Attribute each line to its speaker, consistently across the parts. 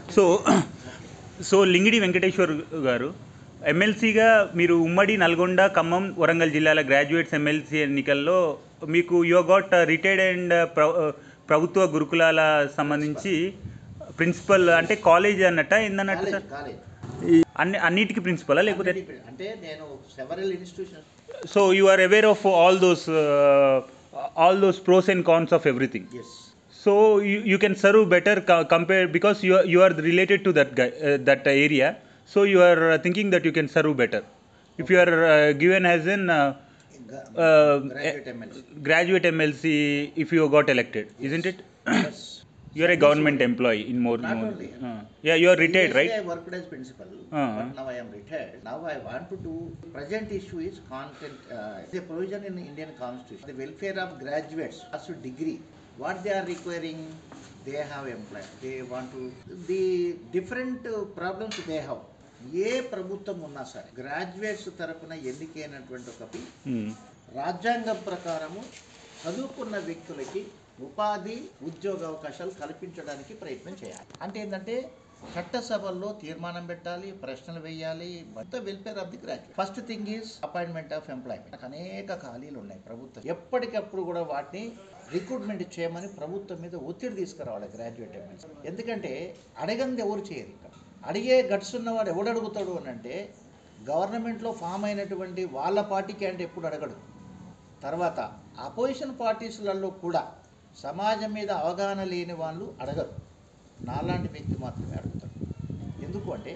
Speaker 1: So so Lingidi Venkateshwar గారు ఎమ్మెల్సీగా మీరు ఉమ్మడి నల్గొండ ఖమ్మం వరంగల్ జిల్లాల గ్రాడ్యుయేట్స్ ఎమ్మెల్సీ ఎన్నికల్లో మీకు యూ గాట్ రిటైర్డ్ అండ్ ప్రభుత్వ గురుకులాల సంబంధించి ప్రిన్సిపల్ అంటే కాలేజ్ అన్నట్ట ఏందన్నట్టు
Speaker 2: కాలేజ్
Speaker 1: సార్
Speaker 2: కాలేజ్
Speaker 1: అన్ని అన్నిటికీ ప్రిన్సిపలా లేకపోతే
Speaker 2: అంటే నేను several institutions
Speaker 1: so you are aware of all those all those pros and cons of everything
Speaker 2: yes
Speaker 1: so you, you can serve better co- compare because you are, you are related to that guy uh, that area so you are uh, thinking that you can serve better if you are uh, given as an uh, uh,
Speaker 2: graduate MLC
Speaker 1: graduate mlc if you got elected isn't it you are a government employee in more,
Speaker 2: Not
Speaker 1: more
Speaker 2: only.
Speaker 1: uh, yeah you are retired right
Speaker 2: I worked as principal,
Speaker 1: Uh-huh.
Speaker 2: but now I am retired. Now I want to do. Present issue is content. Uh, the provision in Indian Constitution, the welfare of graduates as to degree. What they are requiring, they have employed. They want to the different uh, problems they have. ఏ ప్రభుత్వం ఉన్నా సరే graduates తరపున ఎన్నికైనటువంటి ఒక P-
Speaker 1: Hmm.
Speaker 2: రాజ్యాంగం ప్రకారము చదువుకున్న వ్యక్తులకి ఉపాధి ఉద్యోగ అవకాశాలు కల్పించడానికి ప్రయత్నం చేయాలి అంటే ఏంటంటే చట్టసభల్లో తీర్మానం పెట్టాలి ప్రశ్నలు వేయాలి మొత్తం welfare of the graduate first thing is appointment of employment అనేక ఖాళీలు ఉన్నాయి ప్రభుత్వం ఎప్పటికప్పుడు కూడా వాటిని రిక్రూట్మెంట్ చేయమని ప్రభుత్వం మీద ఒత్తిడి తీసుకురావాలి గ్రాడ్యుయేట్ ఎమ్మెల్సీ ఎందుకంటే అడగంది ఎవరు చేయరు ఇక్కడ అడిగే గట్స్ ఉన్నవాడు ఎవడు అడుగుతాడు అని అంటే గవర్నమెంట్లో ఫామ్ అయినటువంటి వాళ్ళ పార్టీ క్యాండిడేట్ ఎప్పుడు అడగడు తర్వాత అపోజిషన్ పార్టీస్లలో కూడా సమాజం మీద అవగాహన లేని వాళ్ళు అడగరు నాలాంటి వ్యక్తి మాత్రమే అడుగుతాడు ఎందుకు అంటే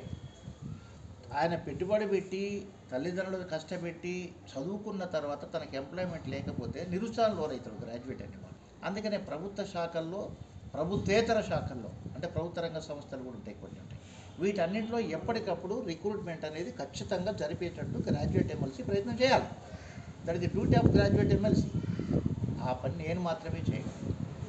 Speaker 2: ఆయన పెట్టుబడి పెట్టి తల్లిదండ్రులకు కష్టపెట్టి చదువుకున్న తర్వాత తనకి ఎంప్లాయ్మెంట్ లేకపోతే నిరుత్సాహం లోనవుతాడు గ్రాడ్యుయేట్ అనేవాడు అందుకనే ప్రభుత్వ శాఖల్లో ప్రభుత్వేతర శాఖల్లో అంటే ప్రభుత్వ రంగ సంస్థలు కూడా ఉంటాయి కొన్ని ఉంటాయి వీటన్నింటిలో ఎప్పటికప్పుడు రిక్రూట్మెంట్ అనేది ఖచ్చితంగా జరిపేటట్టు గ్రాడ్యుయేట్ ఎమ్మెల్సీ ప్రయత్నం చేయాలి that is the duty of graduate MLC ఆ పని నేను మాత్రమే చేయగలను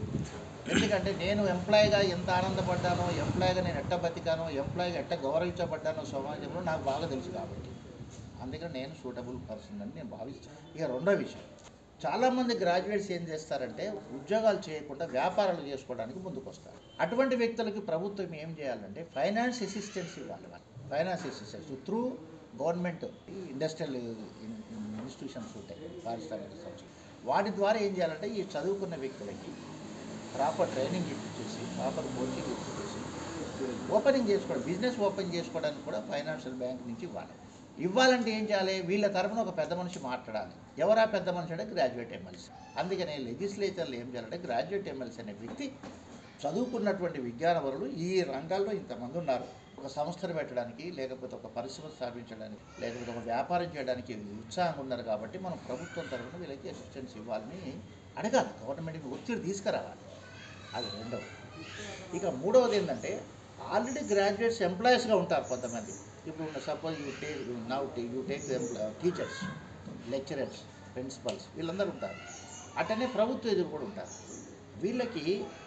Speaker 2: ఎందుకంటే నేను ఎంప్లాయీగా ఎంత ఆనందపడ్డానో ఎంప్లాయీగా నేను ఎట్ట బతికానో ఎంప్లాయీగా ఎట్ట గౌరవించబడ్డానో సమాజంలో నాకు బాగా తెలుసు కాబట్టి అందుకని నేను సూటబుల్ పర్సన్ అని నేను భావిస్తాను ఇక రెండో విషయం చాలామంది గ్రాడ్యుయేట్స్ ఏం చేస్తారంటే ఉద్యోగాలు చేయకుండా వ్యాపారాలు చేసుకోవడానికి ముందుకు వస్తారు అటువంటి వ్యక్తులకి ప్రభుత్వం ఏం చేయాలంటే ఫైనాన్స్ అసిస్టెన్స్ ఇవ్వాలి వాళ్ళు finance assistance through government industrial institutions ఉంటాయి పారిశ్రామిక సంస్థలు వాటి ద్వారా ఏం చేయాలంటే ఈ చదువుకున్న వ్యక్తులకి ప్రాపర్ ట్రైనింగ్ ఇప్పించేసి ప్రాపర్ కోచింగ్ ఇప్పించేసి ఓపెనింగ్ చేసుకోవడం బిజినెస్ ఓపెన్ చేసుకోవడానికి కూడా ఫైనాన్షియల్ బ్యాంక్ నుంచి ఇవ్వాలి ఇవ్వాలంటే ఏం చేయాలి వీళ్ళ తరపున ఒక పెద్ద మనిషి మాట్లాడాలి ఎవరా పెద్ద మనిషి అంటే గ్రాడ్యుయేట్ ఎమ్మెల్సీ అందుకనే లెజిస్లేచర్లు ఏం చేయాలంటే గ్రాడ్యుయేట్ ఎమ్మెల్సీ అనే వ్యక్తి చదువుకున్నటువంటి విజ్ఞానవరులు ఈ రంగాల్లో ఇంతమంది ఉన్నారు ఒక సంస్థను పెట్టడానికి లేకపోతే ఒక పరిశ్రమ స్థాపించడానికి లేకపోతే ఒక వ్యాపారం చేయడానికి ఉత్సాహంగా ఉన్నారు కాబట్టి మనం ప్రభుత్వం తరఫున వీళ్ళకి అసిస్టెన్స్ ఇవ్వాలని అడగాలి గవర్నమెంట్కి ఒత్తిడి తీసుకురావాలి అది రెండవది ఇక మూడవది ఏంటంటే ఆల్రెడీ గ్రాడ్యుయేట్స్ ఎంప్లాయీస్గా ఉంటారు కొంతమంది ఇప్పుడు suppose you take now you take teachers lecturers principals వీళ్ళందరూ ఉంటారు అటనే ప్రభుత్వ ఎదురు కూడా ఉంటారు వీళ్ళకి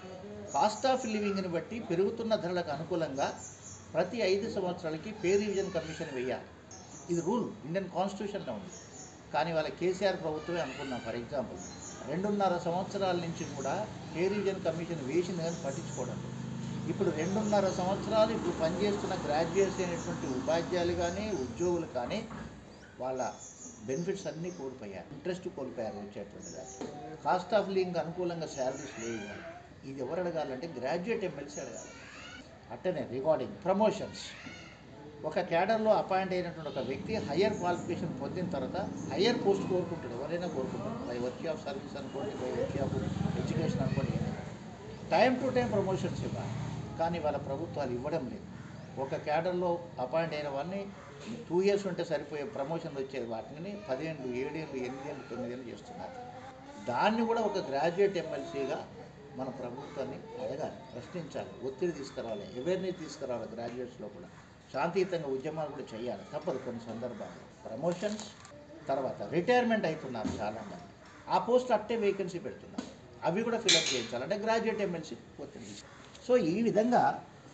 Speaker 2: కాస్ట్ ఆఫ్ లివింగ్ని బట్టి పెరుగుతున్న ధరలకు అనుకూలంగా ప్రతి ఐదు సంవత్సరాలకి పే రివిజన్ కమిషన్ వేయాలి ఇది రూల్ ఇండియన్ కాన్స్టిట్యూషన్లో ఉంది కానీ వాళ్ళ కేసీఆర్ ప్రభుత్వమే అనుకున్నాం ఫర్ ఎగ్జాంపుల్ రెండున్నర సంవత్సరాల నుంచి కూడా పే రివిజన్ కమిషన్ వేసింది కానీ పట్టించుకోవడం లేదు. ఇప్పుడు రెండున్నర సంవత్సరాలు ఇప్పుడు పనిచేస్తున్న గ్రాడ్యుయేట్స్ అయినటువంటి ఉపాధ్యాయులు కానీ ఉద్యోగులు కానీ వాళ్ళ బెనిఫిట్స్ అన్నీ కోల్పోయారు ఇంట్రెస్ట్ కోల్పోయారు వచ్చేటువంటి దాన్ని కాస్ట్ ఆఫ్ లివింగ్ అనుకూలంగా శాలరీస్ లేవు ఇవాళ. ఇది ఎవరు అడగాలంటే గ్రాడ్యుయేట్ ఎమ్మెల్సీ అడగాలి అట్టనే రికార్డింగ్ ప్రమోషన్స్ ఒక క్యాడర్లో అపాయింట్ అయినటువంటి ఒక వ్యక్తి హయ్యర్ క్వాలిఫికేషన్ పొందిన తర్వాత హయ్యర్ పోస్ట్ కోరుకుంటాడు ఎవరైనా కోరుకుంటారు బై వర్క్ ఆఫ్ సర్వీస్ అనుకోండి బై వర్క్ ఆఫ్ ఎడ్యుకేషన్ అనుకోండి ఏదైనా టైం టు టైం ప్రమోషన్స్ ఇవ్వాలి కానీ వాళ్ళ ప్రభుత్వాలు ఇవ్వడం లేదు ఒక క్యాడర్లో అపాయింట్ అయిన వాడిని టూ ఇయర్స్ ఉంటే సరిపోయే ప్రమోషన్ వచ్చేది వాటిని పదిహేను ఏడేళ్ళు ఎనిమిదేళ్ళు తొమ్మిదేళ్ళు చేస్తున్నారు దాన్ని కూడా ఒక గ్రాడ్యుయేట్ ఎమ్మెల్సీగా మన ప్రభుత్వాన్ని అడగాలి ప్రశ్నించాలి ఒత్తిడి తీసుకురావాలి అవేర్నెస్ తీసుకురావాలి గ్రాడ్యుయేట్స్లో కూడా శాంతియుతంగా ఉద్యమాలు కూడా చేయాలి తప్పదు కొన్ని సందర్భాల్లో ప్రమోషన్స్ తర్వాత రిటైర్మెంట్ అవుతున్నారు చాలామంది ఆ పోస్ట్ అట్టే వేకెన్సీ పెడుతున్నారు అవి కూడా ఫిలప్ చేయించాలి అంటే గ్రాడ్యుయేట్ ఎమ్మెల్సీ ఒత్తిడి తీసుకు సో ఈ విధంగా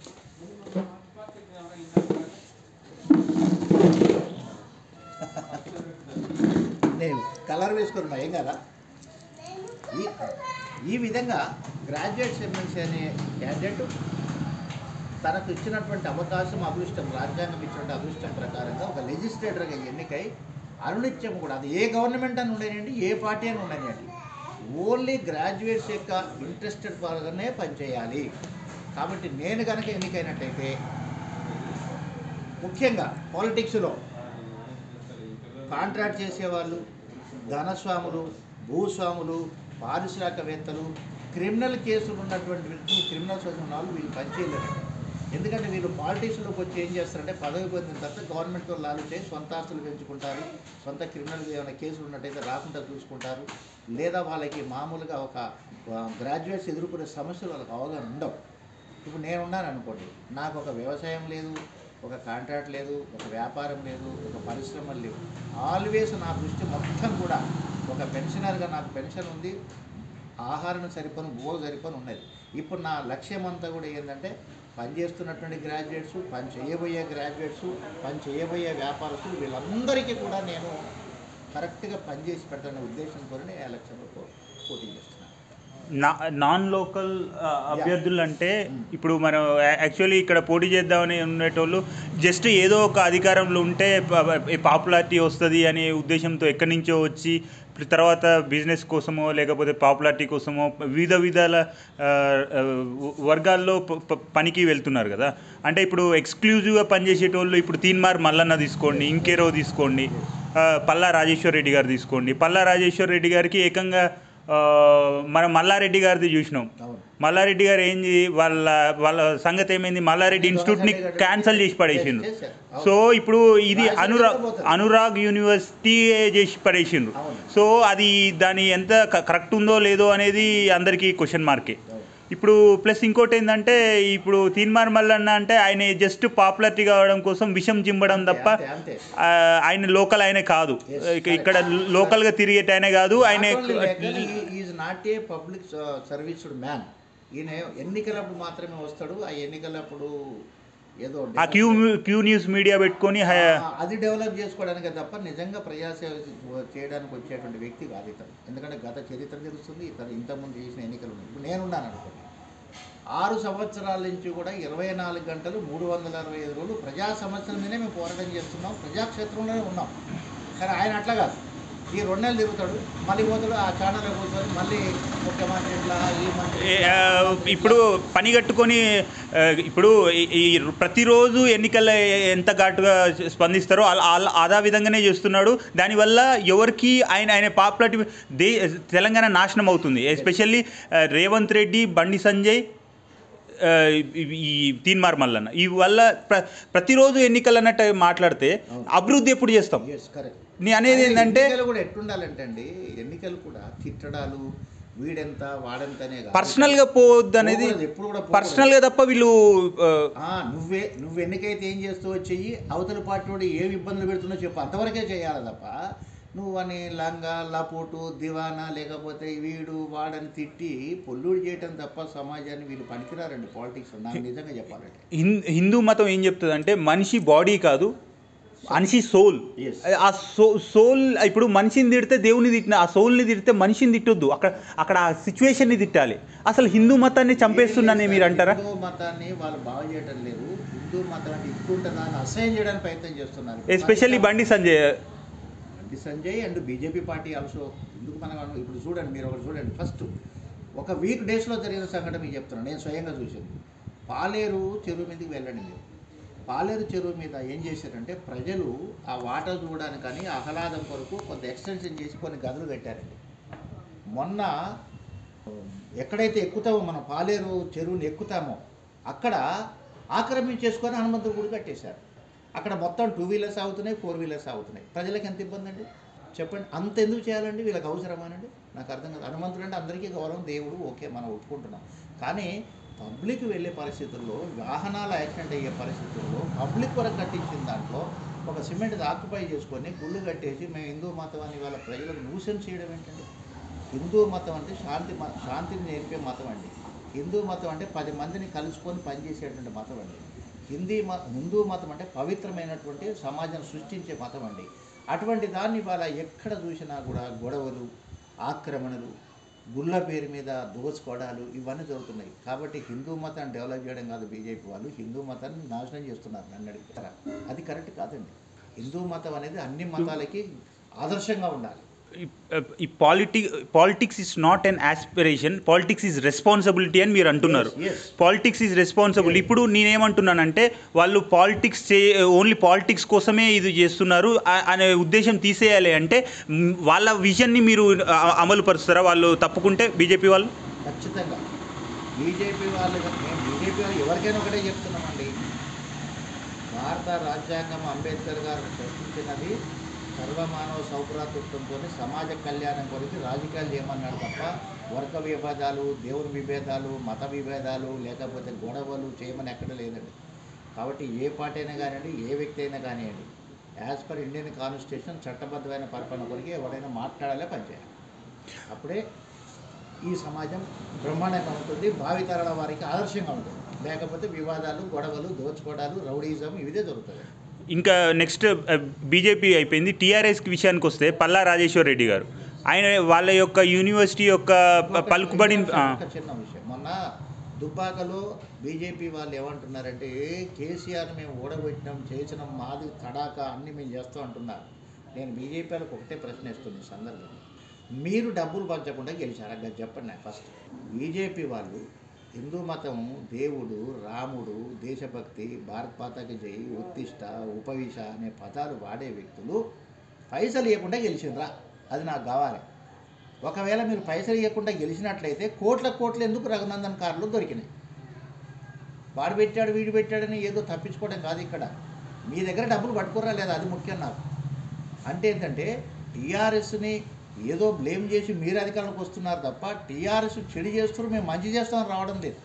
Speaker 2: నేను కలర్ వేసుకున్నా ఏం కదా ఈ ఈ విధంగా గ్రాడ్యుయేట్స్ ఎమ్మెల్సీ అనే క్యాండిడేట్ తనకు ఇచ్చినటువంటి అవకాశం అదృష్టం రాజ్యాంగం ఇచ్చినటువంటి అదృష్టం ప్రకారంగా ఒక లెజిస్లేటర్గా ఎన్నికై అనునిత్యం కూడా అది ఏ గవర్నమెంట్ అని ఉండనివ్వండి ఏ పార్టీ అని ఉండనివ్వండి ఓన్లీ గ్రాడ్యుయేట్స్ యొక్క ఇంట్రెస్టెడ్ పరంగానే పనిచేయాలి కాబట్టి నేను కనుక ఎన్నికైనట్టయితే ముఖ్యంగా పాలిటిక్స్లో కాంట్రాక్ట్ చేసేవాళ్ళు ధనస్వాములు భూస్వాములు పారిశ్రామికవేత్తలు క్రిమినల్ కేసులు ఉన్నటువంటి వ్యక్తులు క్రిమినల్ ఉన్న వాళ్ళు వీళ్ళు పనిచేయలేరు ఎందుకంటే వీళ్ళు పాలిటిక్స్లోకి వచ్చి ఏం చేస్తారంటే పదవి పొందిన తర్వాత గవర్నమెంట్తో లాలు చేసి సొంత ఆస్తులు పెంచుకుంటారు సొంత క్రిమినల్ ఏమైనా కేసులు ఉన్నట్టయితే రాకుండా చూసుకుంటారు లేదా వాళ్ళకి మామూలుగా ఒక గ్రాడ్యుయేట్స్ ఎదుర్కొనే సమస్యలు వాళ్ళకి అవగాహన ఉండవు ఇప్పుడు నేను ఉన్నాను అనుకోండి నాకు ఒక వ్యవసాయం లేదు ఒక కాంట్రాక్ట్ లేదు ఒక వ్యాపారం లేదు ఒక పరిశ్రమలు లేవు ఆల్వేస్ నా దృష్టి మొత్తం కూడా ఒక పెన్షనర్గా నాకు పెన్షన్ ఉంది ఆహారం సరిపోను భూ సరిపోను ఉన్నది ఇప్పుడు నా లక్ష్యం అంతా కూడా ఏంటంటే పని చేస్తున్నటువంటి గ్రాడ్యుయేట్స్ పని చేయబోయే గ్రాడ్యుయేట్స్ పని చేయబోయే వ్యాపారస్తులు వీళ్ళందరికీ కూడా నేను కరెక్ట్గా పనిచేసి పెట్టాలనే ఉద్దేశంతో నేను ఎలక్షన్లో పో- పోటీ చేస్తున్నాను
Speaker 1: నా నాన్ లోకల్ ఆ, అభ్యర్థులు అంటే ఇప్పుడు మనం యాక్చువల్లీ ఇక్కడ పోటీ చేద్దామని ఉండేటోళ్ళు జస్ట్ ఏదో ఒక అధికారంలో ఉంటే పాపులారిటీ వస్తుంది అనే ఉద్దేశంతో ఎక్కడి నుంచో వచ్చి ఇప్పుడు తర్వాత బిజినెస్ కోసమో లేకపోతే పాపులారిటీ కోసమో వివిధ విధాల ఆ, ఆ, వర్గాల్లో ప- ప- పనికి వెళ్తున్నారు కదా అంటే ఇప్పుడు ఎక్స్క్లూజివ్గా పనిచేసేటోళ్ళు ఇప్పుడు తీన్మార్ మల్లన్న తీసుకోండి ఇంకేరో తీసుకోండి ఆ, పల్లా రాజేశ్వర్ రెడ్డి గారు తీసుకోండి పల్లా రాజేశ్వర్ రెడ్డి గారికి ఏకంగా ఆ, మనం మల్లారెడ్డి గారిది చూసినాం
Speaker 2: అవును
Speaker 1: మల్లారెడ్డి గారు ఏంది వాళ్ళ వాళ్ళ సంగతి ఏమైంది మల్లారెడ్డి ఇన్స్టిట్యూట్ని క్యాన్సిల్ చేసి పడేసిండ్రు
Speaker 2: చేశారు. అవును.
Speaker 1: సో ఇప్పుడు ఇది
Speaker 2: రాజశేఖర్
Speaker 1: అనురాగ్
Speaker 2: పోతారు.
Speaker 1: అనురాగ్ యూనివర్సిటీ చేసి పడేసిండ్రు
Speaker 2: అవును.
Speaker 1: సో అది దాని ఎంత కరెక్ట్ ఉందో లేదో అనేది అందరికీ క్వశ్చన్ మార్కే
Speaker 2: అవును.
Speaker 1: ఇప్పుడు ప్లస్ ఇంకోటి ఏంటంటే ఇప్పుడు తీన్మార్ మల్లన్న అంటే ఆయన జస్ట్ పాపులారిటీ కావడం కోసం విషం జింపడం తప్ప
Speaker 2: అంతే, అంతే.
Speaker 1: ఆ, ఆయన లోకల్ ఆయన కాదు
Speaker 2: Yes,
Speaker 1: ఇక- ఇక్కడ లోకల్గా తిరిగేట ఆయన కాదు ఆయన
Speaker 2: is not a public serviced man ఈయన ఎన్నికలప్పుడు మాత్రమే వస్తాడు ఆ ఎన్నికలప్పుడు ఏదో
Speaker 1: ఆ క్యూ క్యూ న్యూస్ మీడియా పెట్టుకొని హై-
Speaker 2: ఆ, అది డెవలప్ చేసుకోవడానికి తప్ప నిజంగా ప్రజాసేవ చేయడానికి వచ్చేటువంటి వ్యక్తి కాదు ఇతను ఎందుకంటే గత చరిత్ర తెలుస్తుంది ఇతను ఇంతకుముందు చేసిన ఎన్నికలు ఉన్నాయి ఇప్పుడు నేనున్నాను అనుకోండి ఆరు సంవత్సరాల నుంచి కూడా ఇరవై నాలుగు గంటలు మూడు వందల అరవై ఐదు రోజులు ప్రజా సమస్యల మీదే మేము పోరాటం చేస్తున్నాం ప్రజాక్షేత్రంలోనే ఉన్నాం కానీ ఆయన అట్లా కాదు ఈ రెండు నెలలు తిరుగుతాడు మళ్ళీ పోతాడు ఆ ఛానల్ పోతాడు మళ్ళీ ముఖ్యమంత్రి ఇట్లా ఈ మంత్రి
Speaker 1: ఏ, ఆ, ఇప్పుడు పని కట్టుకొని ఆ, ఇప్పుడు ఈ- ఈ ప్రతిరోజు ఎన్నికల ఎంత ఘాటుగా స్పందిస్తారో అలా అలా- అదా విధంగానే చేస్తున్నాడు దానివల్ల ఎవరికి ఆయన ఆయన పాపులారిటీ దే తెలంగాణ నాశనం అవుతుంది ఎస్పెషల్లీ రేవంత్ రెడ్డి బండి సంజయ్ ఆ, ఈ- ఈ తీన్మార్ మల్లన్న ఈ వల్ల ప్ర ప్రతిరోజు ఎన్నికలు అన్నట్టు మాట్లాడితే అభివృద్ధి ఎప్పుడు చేస్తాం
Speaker 2: ఎస్ కరెక్ట్
Speaker 1: నేను అనేది ఏంటంటే
Speaker 2: ఎన్నికలు కూడా ఎట్టుండాలంటే అండి ఎన్నికలు కూడా తిట్టడాలు వీడెంత వాడెంత అనే కాదు.
Speaker 1: పర్సనల్గా పోవద్దు అనేది
Speaker 2: పోకూడదు, ఎప్పుడు కూడా పోకూడదు.
Speaker 1: పర్సనల్గా తప్ప వీళ్ళు ఆ,
Speaker 2: ఆ, నువ్వే నువ్వు ఎన్నికైతే ఏం చేస్తావో చెయ్యి అవతల పార్టీ వాడు ఏమి ఇబ్బందులు పెడుతుందో చెప్పు అంతవరకే చేయాలి తప్ప నువ్వు అని లంగా లపోటు దివానా లేకపోతే వీడు వాడని తిట్టి పొల్లుడు చేయటం తప్ప సమాజాన్ని వీళ్ళు పనికిరారండి పాలిటిక్స్ నాకు నిజంగా చెప్పాలంటే
Speaker 1: హిం- హిందూ మతం ఏం చెప్తుంది అంటే మనిషి బాడీ కాదు మనిషి సోల్
Speaker 2: Yes.
Speaker 1: ఆ సో సోల్ ఇప్పుడు మనిషిని తిడితే దేవుని తిట్టిన ఆ సోల్ని తిడితే మనిషిని తిట్టొద్దు అక్కడ అక్కడ ఆ సిచ్యువేషన్ని తిట్టాలి అసలు హిందూ మతాన్ని చంపేస్తున్నానే మీరు అంటారా
Speaker 2: హిందూ మతాన్ని వాళ్ళు బాగు చేయటం లేదు హిందూ మతం అంటే ఇట్లుంటుందా అని అసహ్యం చేయడానికి ప్రయత్నం చేస్తున్నారు
Speaker 1: especially Bandi Sanjay
Speaker 2: Bandi Sanjay and BJP party also ఎందుకు మనం అను- ఇప్పుడు చూడండి మీరు ఒకటి చూడండి ఫస్ట్ ఒక వీక్ డేస్లో జరిగిన సంఘటన మీకు చెప్తున్నాను నేను స్వయంగా చూశాను పాలేరు చెరువు మీదకి వెళ్ళండి మీరు పాలేరు చెరువు మీద ఏం చేశారంటే ప్రజలు ఆ వాటర్ చూడడానికని ఆహ్లాదం కొరకు కొంత ఎక్స్టెన్షన్ చేసి కొన్ని గదులు కట్టారండి మొన్న ఎక్కడైతే ఎక్కుతామో మనం పాలేరు చెరువుని ఎక్కుతామో అక్కడ ఆక్రమించేసుకొని హనుమంతుడు గుడి కట్టేశారు అక్కడ మొత్తం టూ వీలర్స్ అవుతున్నాయి ఫోర్ వీలర్స్ అవుతున్నాయి ప్రజలకు ఎంత ఇబ్బంది అండి చెప్పండి అంత ఎందుకు చేయాలండి వీళ్ళకి అవసరమానండి నాకు అర్థం కాదు హనుమంతుడు అంటే అందరికీ గౌరవం దేవుడు ఓకే మనం ఒప్పుకుంటున్నాం కానీ పబ్లిక్ వెళ్ళే పరిస్థితుల్లో వాహనాలు యాక్సిడెంట్ అయ్యే పరిస్థితుల్లో పబ్లిక్ వరకు కట్టించిన దాంట్లో ఒక సిమెంట్ ఆక్యుపై చేసుకొని గుళ్ళు కట్టేసి మేము హిందూ మతం అని వాళ్ళ ప్రజలకు న్యూసెన్స్ చేయడం ఏంటండి హిందూ మతం అంటే శాంతి మ- శాంతిని నేర్పే మతం అండి హిందూ మతం అంటే పది మందిని కలుసుకొని పనిచేసేటువంటి మతం అండి హిందీ మ హిందూ మతం అంటే పవిత్రమైనటువంటి సమాజం సృష్టించే మతం అండి అటువంటి దాన్ని ఇవాళ ఎక్కడ చూసినా కూడా గొడవలు ఆక్రమణలు గుళ్ళ పేరు మీద దోచుకోవడాలు ఇవన్నీ జరుగుతున్నాయి కాబట్టి హిందూ మతాన్ని డెవలప్ చేయడం కాదు బీజేపీ వాళ్ళు హిందూ మతాన్ని నాశనం చేస్తున్నారు నన్ను అడుగుతారా అది కరెక్ట్ కాదండి హిందూ మతం అనేది అన్ని మతాలకి ఆదర్శంగా ఉండాలి
Speaker 1: ఈ పాలిటి politics is not an aspiration politics is responsibility అని మీరు అంటున్నారు
Speaker 2: Yes, yes.
Speaker 1: Politics is responsible ఇప్పుడు నేనేమంటున్నానంటే వాళ్ళు పాలిటిక్స్ చే ఓన్లీ పాలిటిక్స్ కోసమే ఇది చేస్తున్నారు ఆ- అనే ఉద్దేశం తీసేయాలి అంటే మ్, వాళ్ళ విజన్ని మీరు అ- అమలు పరుస్తారా వాళ్ళు తప్పుకుంటే బీజేపీ వాళ్ళు
Speaker 2: ఖచ్చితంగా బీజేపీ వాళ్ళు మేము బీజేపీ వాళ్ళు ఎవరికైనా ఒకటే చెప్తున్నామండి భారత రాజ్యాంగం అంబేద్కర్ గారు సృష్టించినది సర్వమానవ సౌభ్రాతృత్వంతో సమాజ కళ్యాణం గురించి రాజకీయాలు చేయమన్నాడు తప్ప వర్గ విభేదాలు దేవుని విభేదాలు మత విభేదాలు లేకపోతే గొడవలు చేయమని ఎక్కడ లేదండి కాబట్టి ఏ పార్టీ అయినా కానివ్వండి ఏ వ్యక్తి అయినా కానివ్వండి యాజ్ పర్ ఇండియన్ కాన్స్టిట్యూషన్ చట్టబద్ధమైన పరిపాలన కొరికి ఎవరైనా మాట్లాడాలే పనిచేయాలి అప్పుడే ఈ సమాజం బ్రహ్మాండంగా ఉంటుంది భావితరాల వారికి ఆదర్శంగా ఉంటుంది లేకపోతే వివాదాలు గొడవలు దోచుకోవడాలు రౌడీజం ఇవిదే జరుగుతుంది
Speaker 1: ఇంకా నెక్స్ట్ బీజేపీ అయిపోయింది టీఆర్ఎస్ విషయానికి వస్తే పల్లా రాజేశ్వర్ రెడ్డి గారు ఆయన వాళ్ళ యొక్క యూనివర్సిటీ యొక్క ప- పలుకుబడి ఆ,
Speaker 2: ఒక చిన్న విషయం మొన్న దుబ్బాకలో బీజేపీ వాళ్ళు ఏమంటున్నారంటే ఏ కేసీఆర్ మేము ఓడగొట్టినాం చేసినాం మాది తడాక అన్ని మేము చేస్తాం అంటున్నారు నేను బీజేపీ వాళ్ళకి ఒకటే ప్రశ్న ఇస్తుంది ఈ సందర్భంలో మీరు డబ్బులు పంచకుండా గెలిచారు అక్కడ చెప్పండి నాకు ఫస్ట్ బీజేపీ వాళ్ళు హిందూ మతం దేవుడు రాముడు దేశభక్తి భారత్ మాతకి జై ఉత్తిష్ట ఉపవిష అనే పదాలు వాడే వ్యక్తులు పైసలు ఇవ్వకుండా గెలిచిండ్రా అది నాకు కావాలి ఒకవేళ మీరు పైసలు ఇవ్వకుండా గెలిచినట్లయితే కోట్ల కోట్లు ఎందుకు రఘునందన్ కార్లు దొరికినాయి వాడు పెట్టాడు వీడు పెట్టాడని ఏదో తప్పించుకోవడం కాదు ఇక్కడ మీ దగ్గర డబ్బులు పట్టుకోరా లేదా అది ముఖ్యం నాకు అంటే ఏంటంటే టీఆర్ఎస్ని ఏదో బ్లేమ్ చేసి మీరు అధికారంలోకి వస్తున్నారు తప్ప టీఆర్ఎస్ చెడు చేస్తున్నారు మేము మంచి చేస్తామని రావడం లేదు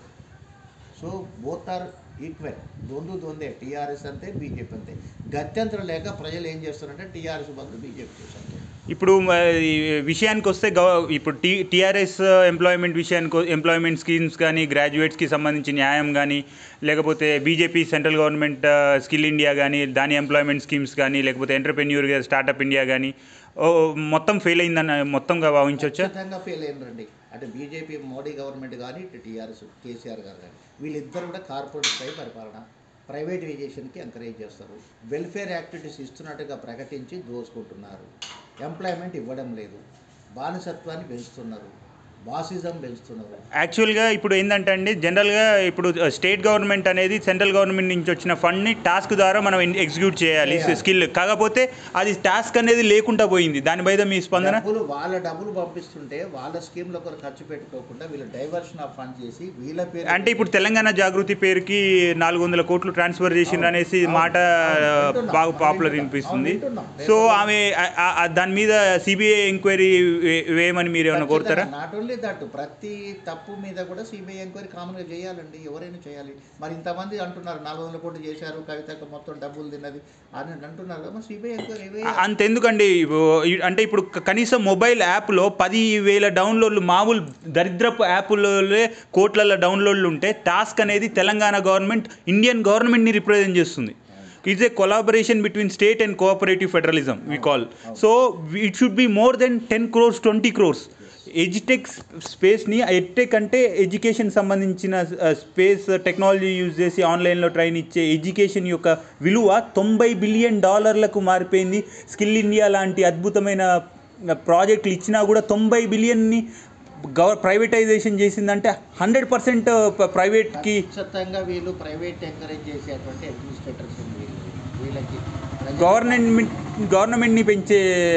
Speaker 2: సో బోత్ ఆర్ ఈక్వల్ దొందు దొందే టీఆర్ఎస్ అంతే బీజేపీ అంతే గత్యంతరం లేక ప్రజలు ఏం చేస్తారంటే టీఆర్ఎస్ బదులు బీజేపీ చేశారు
Speaker 1: ఇప్పుడు మ- ఈ విషయానికి వస్తే గవ ఇప్పుడు టీ టీఆర్ఎస్ ఎంప్లాయ్మెంట్ విషయానికి ఎంప్లాయ్మెంట్ స్కీమ్స్ కానీ గ్రాడ్యుయేట్స్కి సంబంధించి న్యాయం కానీ లేకపోతే BJP central government skill India కానీ దాని ఎంప్లాయ్మెంట్ స్కీమ్స్ కానీ లేకపోతే ఎంటర్ప్రెన్యూర్ స్టార్టప్ ఇండియా కానీ ఓ, మొత్తం ఫెయిల్ అయిందన్న మొత్తంగా భావించవచ్చా
Speaker 2: ఖచ్చితంగా ఫెయిల్ అయినరండి అంటే బీజేపీ మోడీ గవర్నమెంట్ కానీ ఇటు టీఆర్ఎస్ కేసీఆర్ గారు కానీ వీళ్ళిద్దరు కూడా కార్పొరేట్ స్థాయి పరిపాలన ప్రైవేటైజేషన్కి ఎంకరేజ్ చేస్తారు వెల్ఫేర్ యాక్టివిటీస్ ఇస్తున్నట్టుగా ప్రకటించి దోచుకుంటున్నారు ఎంప్లాయ్మెంట్ ఇవ్వడం లేదు బానిసత్వాన్ని పెంచుతున్నారు బాసిజం పెంచుతున్నారు
Speaker 1: యాక్చువల్గా ఇప్పుడు ఏంటంటే అండి జనరల్గా ఇప్పుడు స్టేట్ గవర్నమెంట్ అనేది సెంట్రల్ గవర్నమెంట్ నుంచి వచ్చిన ఫండ్ని టాస్క్ ద్వారా మనం ఎగ్జిక్యూట్ చేయాలి
Speaker 2: చేయాలి.
Speaker 1: స్కిల్ కాకపోతే అది టాస్క్ అనేది లేకుండా పోయింది దాని మీద మీ స్పందన
Speaker 2: డబ్బులు వాళ్ళ డబ్బులు పంపిస్తుంటే వాళ్ళ స్కీమ్ల కొరకు ఖర్చు పెట్టుకోకుండా వీళ్ళు డైవర్షన్ ఆఫ్ ఫండ్ చేసి వీళ్ళ పేరు
Speaker 1: అంటే ఇప్పుడు తెలంగాణ జాగృతి పేరుకి నాలుగు వందల కోట్లు ట్రాన్స్ఫర్ చేసిండ్రు
Speaker 2: అవును,
Speaker 1: అనేసి
Speaker 2: అవును,
Speaker 1: మాట
Speaker 2: అవును,
Speaker 1: ఆ,
Speaker 2: వింటున్నాం,
Speaker 1: బాగా
Speaker 2: అవును,
Speaker 1: పాపులర్
Speaker 2: వింటున్నాం,
Speaker 1: వినిపిస్తుంది
Speaker 2: అవును, వింటున్నాం.
Speaker 1: సో ఆమె ఆ- ఆ- ఆ దాని మీద సిబిఐ ఎంక్వైరీ వేయమని మీరు ఏమైనా కోరుతారా
Speaker 2: నాట్ ఓన్లీ దట్ ప్రతి తప్పు మీద కూడా సిబిఐ ఎంక్వైరీ కామన్గా చేయాలండి ఎవరైనా చేయాలి మరి ఇంతమంది అంటున్నారు నాలుగు వందల కోట్లు చేశారు కవితకు మొత్తం డబ్బులు తిన్నది అని అంటున్నారు కదా మరి సిబిఐ ఎంక్వైరీ వేయాలి.
Speaker 1: అంతెందుకండి ఇప్పు- ఈ- అంటే ఇప్పుడు క- కనీసం మొబైల్ యాప్లో పది వేల డౌన్లోడ్లు మామూలు దరిద్రపు యాప్లే కోట్లలో డౌన్లోడ్లు ఉంటే టాస్క్ అనేది తెలంగాణ గవర్నమెంట్ ఇండియన్ గవర్నమెంట్ని రిప్రజెంట్ చేస్తుంది it's a collaboration between state and cooperative federalism we call so it should be more than ten crores twenty crores edutech స్పేస్ని ఎడ్టెక్ అంటే ఎడ్యుకేషన్ సంబంధించిన స్పేస్ టెక్నాలజీ యూజ్ చేసి ఆన్లైన్లో ట్రైన్ ఇచ్చే ఎడ్యుకేషన్ యొక్క విలువ తొంభై బిలియన్ డాలర్లకు మారిపోయింది స్కిల్ ఇండియా లాంటి అద్భుతమైన ప్రాజెక్టులు ఇచ్చినా కూడా తొంభై బిలియన్ని గవ ప్రైవేటైజేషన్ చేసిందంటే హండ్రెడ్ పర్సెంట్ ప్రైవేట్కి
Speaker 2: ఖచ్చితంగా వీళ్ళు ప్రైవేట్ ఎంకరేజ్ చేసేటువంటి అడ్మినిస్ట్రేటర్స్ వీళ్ళు వీళ్ళకి ప్రజలు
Speaker 1: గవర్నమెంట్ గవర్నమెంట్ని పెంచే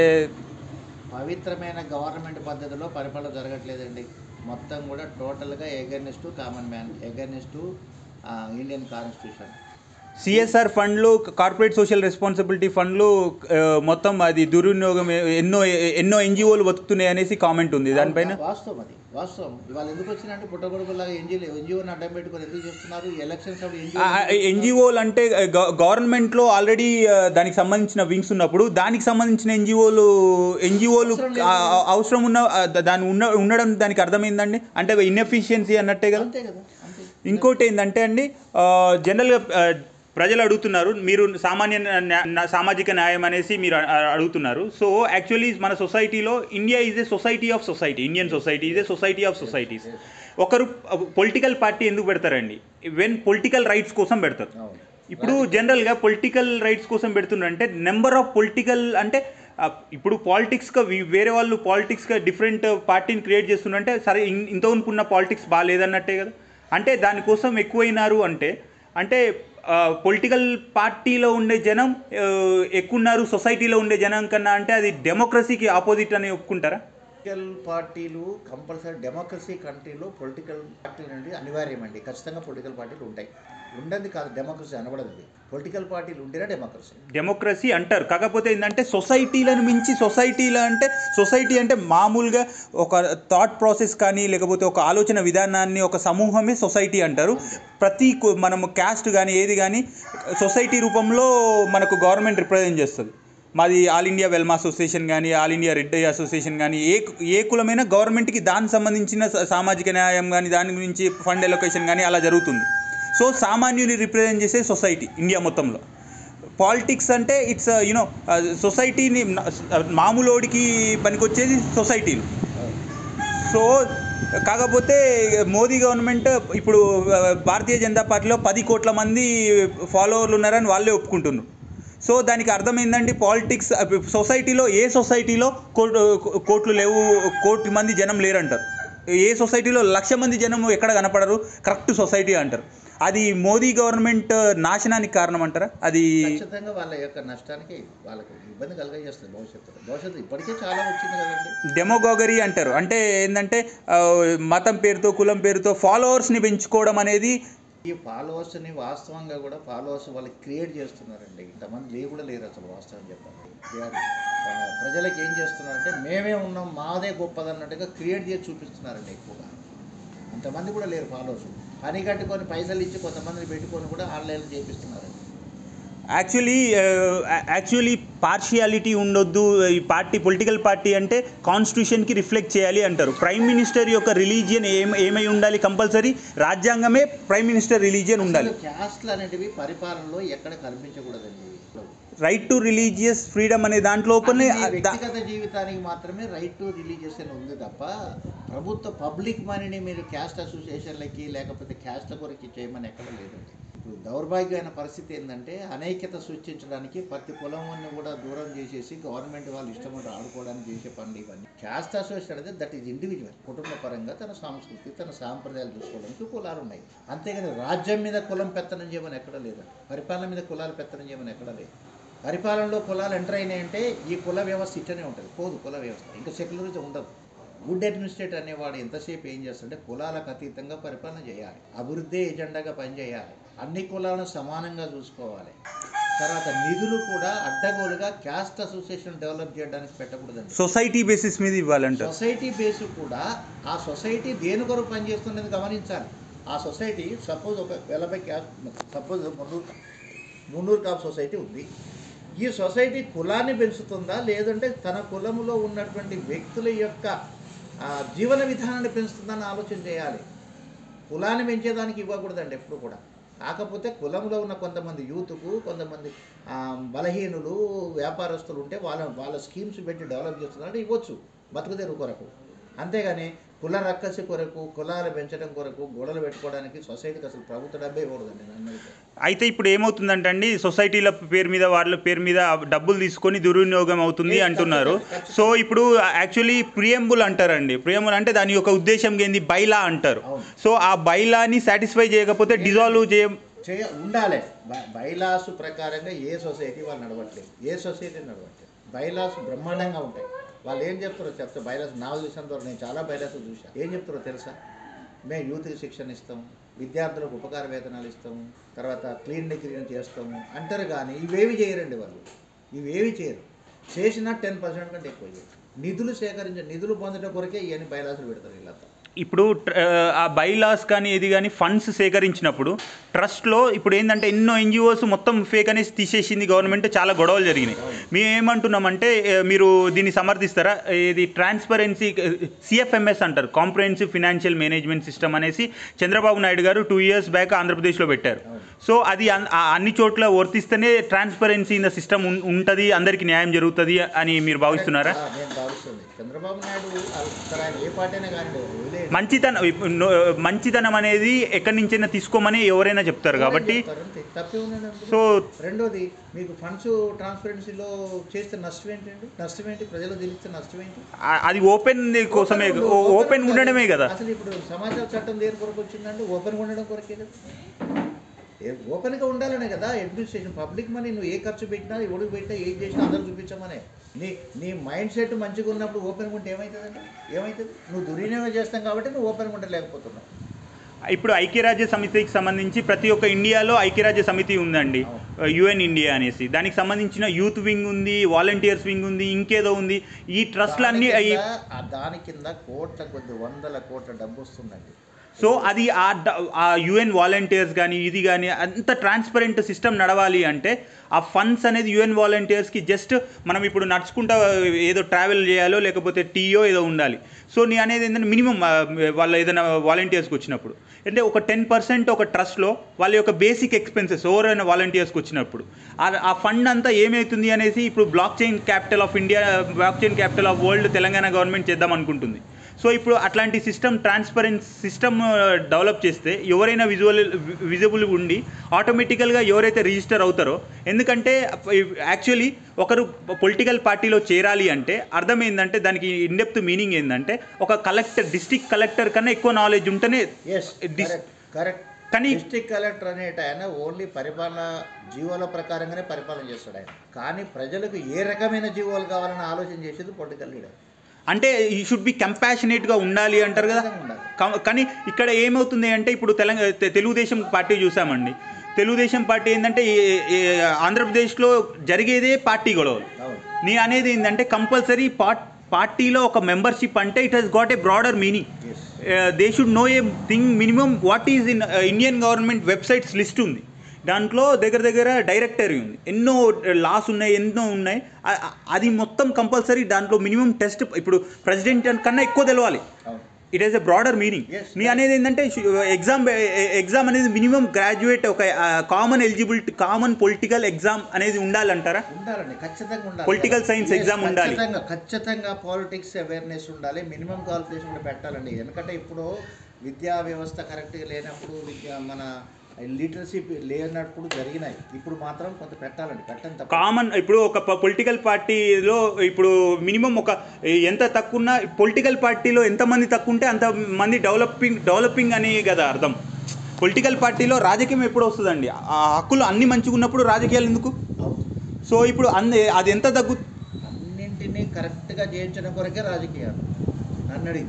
Speaker 2: పవిత్రమైన గవర్నమెంట్ పద్ధతిలో పరిపాలన జరగట్లేదండి మొత్తం కూడా టోటల్గా eagerness to common man eagerness to Indian constitution
Speaker 1: CSR ఫండ్లు కార్పొరేట్ సోషల్ రెస్పాన్సిబిలిటీ ఫండ్లు ఆ, మొత్తం అది దుర్వినియోగం ఎన్నో ఎన్నో ఎన్జిఓలు బతుకుతున్నాయి అనేసి కామెంట్ ఉంది దానిపైన
Speaker 2: వాస్తవం అది వాస్తవం ఇవాళ ఎందుకు వచ్చినంటే పుట్టగొడుగులాగా ఎన్జిఓ ఎన్జిఓని అడ్డం పెట్టుకొని ఎందుకు చేస్తున్నారు ఎలక్షన్స్ అప్పుడు ఎన్జిఓ
Speaker 1: ఎన్జిఓలు అంటే గ- గవర్నమెంట్లో ఆల్రెడీ ఆ, దానికి సంబంధించిన వింగ్స్ ఉన్నప్పుడు దానికి సంబంధించిన ఎన్జిఓలు ఎన్జిఓలు
Speaker 2: అవసరం లేదు.
Speaker 1: అవసరం ఉన్న ఆ, ద- దాని ఉన్న ఉండడం దానికి అర్థమైందండి అంటే ఇన్ఎఫిషియన్సీ అన్నట్టే కదా
Speaker 2: అంతే కదా అంతే
Speaker 1: ఇంకోటి ఏంటంటే అండి ఆ, జనరల్గా ఆ, ప్రజలు అడుగుతున్నారు మీరు సామాన్య న్యా- న్యా- సామాజిక న్యాయం అనేసి మీరు అ- అ- అడుగుతున్నారు సో యాక్చువల్లీ మన సొసైటీలో India is a society of society Indian society is a society of societies ఒకరు పొలిటికల్ పార్టీ ఎందుకు పెడతారండి వెన్ పొలిటికల్ రైట్స్ కోసం పెడతారు
Speaker 2: అవును
Speaker 1: ఇప్పుడు జనరల్గా పొలిటికల్ రైట్స్ కోసం పెడుతున్నారంటే నెంబర్ ఆఫ్ పొలిటికల్ అంటే ఆ, ఇప్పుడు పాలిటిక్స్గా వేరే వాళ్ళు పాలిటిక్స్గా డిఫరెంట్ పార్టీని క్రియేట్ చేస్తున్నారంటే సరే ఇన్- ఇంత ఉన్న పాలిటిక్స్ బాగాలేదన్నట్టే కదా అంటే దానికోసం ఎక్కువైనారు అంటే అంటే పొలిటికల్ పార్టీలో ఉండే జనం ఆ, ఎక్కున్నారు సొసైటీలో ఉండే జనం కన్నా అంటే అది డెమోక్రసీకి ఆపోజిట్ అని ఒప్పుకుంటారా
Speaker 2: పొలిటికల్ పార్టీలు కంపల్సరీ డెమోక్రసీ కంట్రీలో పొలిటికల్ పార్టీలు అనేది అనివార్యమండి ఖచ్చితంగా పొలిటికల్ పార్టీలు ఉంటాయి ఉండదు కాదు డెమోక్రసీ అనబడదు అది పొలిటికల్ పార్టీలు ఉంటేనే డెమోక్రసీ
Speaker 1: డెమోక్రసీ అంటారు కాకపోతే ఏంటంటే సొసైటీలను మించి సొసైటీలో అంటే సొసైటీ అంటే మామూలుగా ఒక థాట్ ప్రాసెస్ కానీ లేకపోతే ఒక ఆలోచన విధానాన్ని ఒక సమూహమే సొసైటీ అంటారు ప్రతి కు- మనము క్యాస్ట్ కానీ ఏది కానీ సొసైటీ రూపంలో మనకు గవర్నమెంట్ రిప్రజెంట్ చేస్తుంది మాది ఆల్ ఇండియా వెల్మా అసోసియేషన్ కానీ all India Reddy association కానీ ఏ ఏ కులమైనా గవర్నమెంట్కి దానికి సంబంధించిన స- సామాజిక న్యాయం కానీ దాని గురించి ఫండ్ ఎలొకేషన్ కానీ అలా జరుగుతుంది సో సామాన్యుని రిప్రజెంట్ చేసే సొసైటీ ఇండియా మొత్తంలో పాలిటిక్స్ అంటే ఇట్స్ యునో సొసైటీని మామూలోడికి పనికొచ్చేది సొసైటీలు సో కాకపోతే మోదీ గవర్నమెంట్ ఇప్పుడు ఆ, భారతీయ జనతా పార్టీలో పది కోట్ల మంది ఫాలోవర్లు ఉన్నారని వాళ్ళే ఒప్పుకుంటున్నారు సో దానికి అర్థం ఏంటంటే పాలిటిక్స్ సొసైటీలో ఏ సొసైటీలో కోట్లు కోట్లు లేవు కోటి మంది జనం లేరంటారు ఏ సొసైటీలో లక్ష మంది జనం ఎక్కడ కనపడరు కరెక్ట్ సొసైటీ అంటారు అది మోదీ గవర్నమెంట్ నాశనానికి కారణం అంటారా అది
Speaker 2: ఖచ్చితంగా వాళ్ళ యొక్క నష్టానికి వాళ్ళకి ఇబ్బంది కలగజేస్తుంది భవిష్యత్తులో భవిష్యత్తు ఇప్పటికే చాలా వచ్చింది కదండి
Speaker 1: డెమోగాగరీ అంటారు అంటే ఏంటంటే ఆ, మతం పేరుతో కులం పేరుతో ఫాలోవర్స్ని పెంచుకోవడం అనేది
Speaker 2: ఈ ఫాలోవర్స్ని వాస్తవంగా కూడా ఫాలోవర్స్ వాళ్ళు క్రియేట్ చేస్తున్నారండి ఇంతమంది లేవు కూడా లేరు అసలు వాస్తవం చెప్పాలి They are, ఆ, ప్రజలకు ఏం చేస్తున్నారంటే మేమే ఉన్నాం మాదే గొప్పదన్నట్టుగా క్రియేట్ చేసి చూపిస్తున్నారండి ఎక్కువగా అంతమంది కూడా లేరు ఫాలోవర్స్ పని కట్టుకొని పైసలు ఇచ్చి కొంతమందిని పెట్టుకొని కూడా ఆన్లైన్ చేపిస్తున్నారండి
Speaker 1: యాక్చువల్లీ యాక్చువల్లీ పార్షియాలిటీ ఉండొద్దు ఈ పార్టీ పొలిటికల్ పార్టీ అంటే కాన్స్టిట్యూషన్కి రిఫ్లెక్ట్ చేయాలి అంటారు ప్రైమ్ మినిస్టర్ యొక్క రిలీజియన్ ఏం ఏమై ఉండాలి కంపల్సరీ రాజ్యాంగమే ప్రైమ్ మినిస్టర్ రిలీజియన్ ఉండాలి
Speaker 2: క్యాస్ట్లు అనేటివి పరిపాలనలో ఎక్కడ కనిపించకూడదండి
Speaker 1: రైట్ టు రిలీజియస్ ఫ్రీడమ్ అనే దాంట్లోపనే
Speaker 2: అది మీ వ్యక్తిగత జీవితానికి మాత్రమే రైట్ టు రిలీజియస్ అని ఉంది తప్ప ప్రభుత్వ పబ్లిక్ మనీని మీరు క్యాస్ట్ అసోసియేషన్లకి లేకపోతే క్యాస్ట్ల కొరకు చేయమని ఎక్కడ లేదండి ఇప్పుడు దౌర్భాగ్యమైన పరిస్థితి ఏంటంటే అనైక్యత సృష్టించడానికి ప్రతి కులముని కూడా దూరం చేసేసి గవర్నమెంట్ వాళ్ళు ఇష్టం ఉంటే ఆడుకోవడానికి చేసే పనులు ఇవన్నీ క్యాస్ట్ అసోసియేషన్ అనేది దట్ ఈజ్ ఇండివిజువల్ కుటుంబ పరంగా తన సంస్కృతి తన సాంప్రదాయాలు చూసుకోవడానికి కులాలు ఉన్నాయి అంతేగాని రాజ్యం మీద కులం పెత్తనం చేయమని ఎక్కడ లేదు పరిపాలన మీద కులాలు పెత్తనం చేయమని ఎక్కడ లేదు పరిపాలనలో కులాలు ఎంటర్ అయినాయంటే ఈ కుల వ్యవస్థ ఇట్టనే ఉంటుంది పోదు కుల వ్యవస్థ ఇంకా సెక్యులరిజం ఉండదు గుడ్ అడ్మినిస్ట్రేటర్ అనేవాడు ఎంతసేపు ఏం చేస్తుంటే కులాలకు అతీతంగా పరిపాలన చేయాలి అభివృద్ధి ఎజెండాగా పనిచేయాలి అన్ని కులాలను సమానంగా చూసుకోవాలి తర్వాత నిధులు కూడా అడ్డగోలుగా క్యాస్ట్ అసోసియేషన్ డెవలప్ చేయడానికి పెట్టకూడదండి
Speaker 1: సొసైటీ బేసిస్ మీద ఇవ్వాలంటారు
Speaker 2: సొసైటీ బేస్ కూడా ఆ సొసైటీ దేని కొరకు పనిచేస్తున్నది గమనించాలి ఆ సొసైటీ సపోజ్ ఒక ఎనభై caste suppose Munnuru Munnuru Kapu society ఉంది ఈ సొసైటీ కులాన్ని పెంచుతుందా లేదంటే తన కులములో ఉన్నటువంటి వ్యక్తుల యొక్క ఆ, జీవన విధానాన్ని పెంచుతుందని ఆలోచన చేయాలి కులాన్ని పెంచేదానికి ఇవ్వకూడదండి ఎప్పుడు కూడా కాకపోతే కులంలో ఉన్న కొంతమంది యూత్కు కొంతమంది ఆ, బలహీనులు వ్యాపారస్తులు ఉంటే వాళ్ళ వాళ్ళ స్కీమ్స్ పెట్టి డెవలప్ చేస్తున్నారంటే ఇవ్వచ్చు బతుకుదేరు కొరకు అంతేగాని కుల రక్కసి కొరకు కులాలు పెంచడం కొరకు గొడవలు పెట్టుకోవడానికి సొసైటీకి అసలు ప్రభుత్వ డబ్బే ఇవ్వకూడదండి నన్ను అడిగితే.
Speaker 1: అయితే ఇప్పుడు ఏమవుతుందంటే అండి సొసైటీల పేరు మీద వాళ్ళ పేరు మీద డబ్బులు తీసుకొని దుర్వినియోగం అవుతుంది అంటున్నారు సో ఇప్పుడు యాక్చువల్లీ ప్రియంబుల్ అంటారండి ప్రియంబుల్ అంటే దాని యొక్క ఉద్దేశం ఏంది బైలా అంటారు
Speaker 2: అవును.
Speaker 1: సో ఆ బైలాని సాటిస్ఫై చేయకపోతే డిజాల్వ్ చేయ
Speaker 2: చేయ ఉండాలి బై- బైలాసు ప్రకారంగా ఏ సొసైటీ వాళ్ళు నడవట్లేదు ఏ సొసైటీ నడవట్లేదు బైలాస్ బ్రహ్మాండంగా ఉంటాయి వాళ్ళు ఏం చెప్తారో చెప్తే బైలాస్ నాకు చూసినంత వరకు నేను చాలా బైలాస్ చూసాను ఏం చెప్తారో తెలుసా మేము యూత్కి శిక్షణ ఇస్తాం విద్యార్థులకు ఉపకార వేతనాలు ఇస్తాము తర్వాత క్లీన్ డిగ్రీని చేస్తాము అంటారు కానీ ఇవేవి చేయరండి వాళ్ళు ఇవేవి చేయరు చేసిన టెన్ పర్సెంట్ కంటే ఎక్కువ చేయరు నిధులు సేకరించే నిధులు పొందడం కొరకే ఇవన్నీ బైలాసులు పెడతారు వీళ్ళంతా
Speaker 1: ఇప్పుడు ట్ర- ఆ బైలాస్ కానీ ఇది కానీ ఫండ్స్ సేకరించినప్పుడు ట్రస్ట్లో ఇప్పుడు ఏంటంటే ఎన్నో ఎన్జిఓస్ మొత్తం ఫేక్ అనేసి తీసేసింది గవర్నమెంట్ చాలా గొడవలు జరిగినాయి మేము ఏమంటున్నామంటే ఏ, మీరు దీన్ని సమర్థిస్తారా ఇది ట్రాన్స్పరెన్సీ సిఎఫ్ఎంఎస్ అంటారు కాంప్రహెన్సివ్ ఫినాన్షియల్ మేనేజ్మెంట్ సిస్టమ్ అనేసి చంద్రబాబు నాయుడు గారు టూ ఇయర్స్ బ్యాక్ ఆంధ్రప్రదేశ్లో పెట్టారు సో అది అన్- ఆ అన్ని చోట్ల వర్తిస్తేనే ట్రాన్స్పరెన్సీ ఇన్ ద సిస్టమ్ ఉంటుంది అందరికీ న్యాయం జరుగుతుంది అని మీరు భావిస్తున్నారా
Speaker 2: ఆ, నేను భావిస్తుంది చంద్రబాబు నాయుడు అక్కడ ఆయన ఏ పార్టీ అయినా కానీ వదిలేయండి.
Speaker 1: మంచితనం ఇప్పుడు నో- మంచితనం అనేది ఎక్కడి నుంచైనా తీసుకోమని ఎవరైనా చెప్తారు కాబట్టి
Speaker 2: చెప్తారు అంతే. తప్పే ఉన్నది అందులో.
Speaker 1: సో
Speaker 2: రెండోది మీకు ఫండ్స్ ట్రాన్స్పరెన్సీలో చేస్తే నష్టం ఏంటండి నష్టం ఏంటి ప్రజలు తెలిస్తే నష్టం ఏంటి
Speaker 1: ఆ- అది ఓపెన్ కోసమే ఓపెన్ ఉండడమే కదా
Speaker 2: అసలు ఇప్పుడు సమాచార చట్టం దేని కొరకు వచ్చిందంటే ఓపెన్ ఉండడం కొరకే కదా ఏ- ఓపెన్గా ఉండాలనే కదా అడ్మినిస్ట్రేషన్ పబ్లిక్ మనీ నువ్వు ఏ ఖర్చు పెట్టినా ఎవడికి పెట్టినా ఏం చేసినా అందరూ చూపించమనే నీ నీ మైండ్ సెట్ మంచిగా ఉన్నప్పుడు ఓపెన్గా ఉంటే ఏమవుతుందండి ఏమవుతుంది నువ్వు దుర్వినియోగం చేస్తాం కాబట్టి నువ్వు ఓపెన్గా ఉంటే లేకపోతున్నావు
Speaker 1: ఇప్పుడు ఐక్యరాజ్య సమితికి సంబంధించి ప్రతి ఒక్క ఇండియాలో ఐక్యరాజ్య సమితి ఉందండి యుఎన్ ఇండియా అనేసి దానికి సంబంధించిన యూత్ వింగ్ ఉంది వాలంటీర్స్ వింగ్ ఉంది ఇంకేదో ఉంది ఈ ట్రస్ట్లు అన్ని
Speaker 2: దాని
Speaker 1: అయి-
Speaker 2: కింద- ఆ దాని కింద కోట్ల కొద్ది వందల కోట్ల డబ్బు వస్తుందండి
Speaker 1: సో అది ఆ డ- ఆ యుఎన్ వాలంటీర్స్ కానీ ఇది కానీ అంత ట్రాన్స్పరెంట్ సిస్టమ్ నడవాలి అంటే ఆ ఫండ్స్ అనేది యుఎన్ వాలంటీర్స్కి జస్ట్ మనం ఇప్పుడు నడుచుకుంటా ఏదో ట్రావెల్ చేయాలో లేకపోతే టీయో ఏదో ఉండాలి సో నీ అనేది ఏంటంటే మినిమం వాళ్ళ ఏదైనా వాలంటీర్స్కి వచ్చినప్పుడు అంటే ఒక టెన్ పర్సెంట్ ఒక ట్రస్ట్లో వాళ్ళ యొక్క బేసిక్ ఎక్స్పెన్సెస్ ఎవరైనా వాలంటీర్స్కి వచ్చినప్పుడు ఆ- ఆ ఫండ్ అంతా ఏమవుతుంది అనేసి ఇప్పుడు blockchain capital of India blockchain capital of world Telangana government చేద్దాం అనుకుంటుంది సో ఇప్పుడు అట్లాంటి సిస్టమ్ ట్రాన్స్పరెన్స్ సిస్టమ్ డెవలప్ చేస్తే ఎవరైనా విజువల్ విజిబుల్ ఉండి ఆటోమేటికల్గా ఎవరైతే రిజిస్టర్ అవుతారో ఎందుకంటే యాక్చువల్లీ ఒకరు పొలిటికల్ పార్టీలో చేరాలి అంటే అర్థం ఏంటంటే దానికి ఇండెప్త్ మీనింగ్ ఏంటంటే ఒక కలెక్టర్ డిస్టిక్ కలెక్టర్ కన్నా ఎక్కువ నాలెడ్జ్ ఉంటేనే
Speaker 2: ఎస్
Speaker 1: Dis-
Speaker 2: కరెక్ట్ కరెక్ట్
Speaker 1: కానీ
Speaker 2: డిస్ట్రిక్ట్ కలెక్టర్ అనేట ఆయన ఓన్లీ పరిపాలన జీవోల ప్రకారంగానే పరిపాలన చేస్తాడు ఆయన కానీ ప్రజలకు ఏ రకమైన జీవోలు కావాలని ఆలోచన చేసేది పొలిటికల్ లీడర్
Speaker 1: అంటే ఈ షుడ్ బి కంపాషనేట్గా ఉండాలి అంటారు కదా
Speaker 2: ఉండాలి
Speaker 1: కా- కానీ ఇక్కడ ఏమవుతుంది అంటే ఇప్పుడు తెలంగాణ తె- తెలుగుదేశం పార్టీ చూసామండి తెలుగుదేశం పార్టీ ఏంటంటే ఈ- ఈ ఆంధ్రప్రదేశ్లో జరిగేదే పార్టీ గొడవలు
Speaker 2: అవును
Speaker 1: నేను అనేది ఏంటంటే కంపల్సరీ పార్ట్ పార్టీలో ఒక మెంబర్షిప్ అంటే it has got a broader meaning
Speaker 2: yes
Speaker 1: they should know a thing minimum what is in Indian government websites list ఉంది దాంట్లో దగ్గర దగ్గర డైరెక్టరీ ఉంది ఎన్నో లాస్ ఉన్నాయి ఎన్నో ఉన్నాయి ఆ- ఆ- అది మొత్తం కంపల్సరీ దాంట్లో మినిమం టెస్ట్ ఇప్పుడు ప్రెసిడెంట్ కన్నా ఎక్కువ తెలవాలి
Speaker 2: అవును
Speaker 1: it is a broader meaning
Speaker 2: Yes,
Speaker 1: నీ అనేది ఏంటంటే ఎగ్జామ్ ఎగ్జామ్ అనేది మినిమం గ్రాడ్యుయేట్ ఒక common eligibility common political exam అనేది ఉండాలంటారా
Speaker 2: ఉండాలండి ఖచ్చితంగా ఉండాలి
Speaker 1: Political science
Speaker 2: Yes,
Speaker 1: exam ఉండాలి.
Speaker 2: ఖచ్చితంగా ఖచ్చితంగా పాలిటిక్స్ అవేర్నెస్ ఉండాలి మినిమం క్వాలిఫికేషన్ కూడా పెట్టాలండి ఎందుకంటే ఇప్పుడు విద్యా వ్యవస్థ కరెక్ట్గా లేనప్పుడు విద్యా మన లిటరసీ లేనప్పుడు జరిగినాయి ఇప్పుడు మాత్రం కొంత పెట్టాలండి పెట్టండి తప్ప
Speaker 1: కామన్ ఇప్పుడు ఒక పొలిటికల్ పార్టీలో ఇప్పుడు మినిమం ఒక ఎంత తక్కువ ఉన్న పొలిటికల్ పార్టీలో ఎంతమంది తక్కువ ఉంటే అంత మంది డెవలపింగ్ డెవలపింగ్ అని కదా అర్థం పొలిటికల్ పార్టీలో రాజకీయం ఎప్పుడు వస్తుందండి ఆ హక్కులు అన్ని మంచిగా ఉన్నప్పుడు రాజకీయాలు ఎందుకు
Speaker 2: అవును
Speaker 1: సో ఇప్పుడు అందే అది ఎంత తగ్గు
Speaker 2: అన్నింటినీ కరెక్ట్గా చేయించడం కొరకే రాజకీయాలు నన్ను అడిగి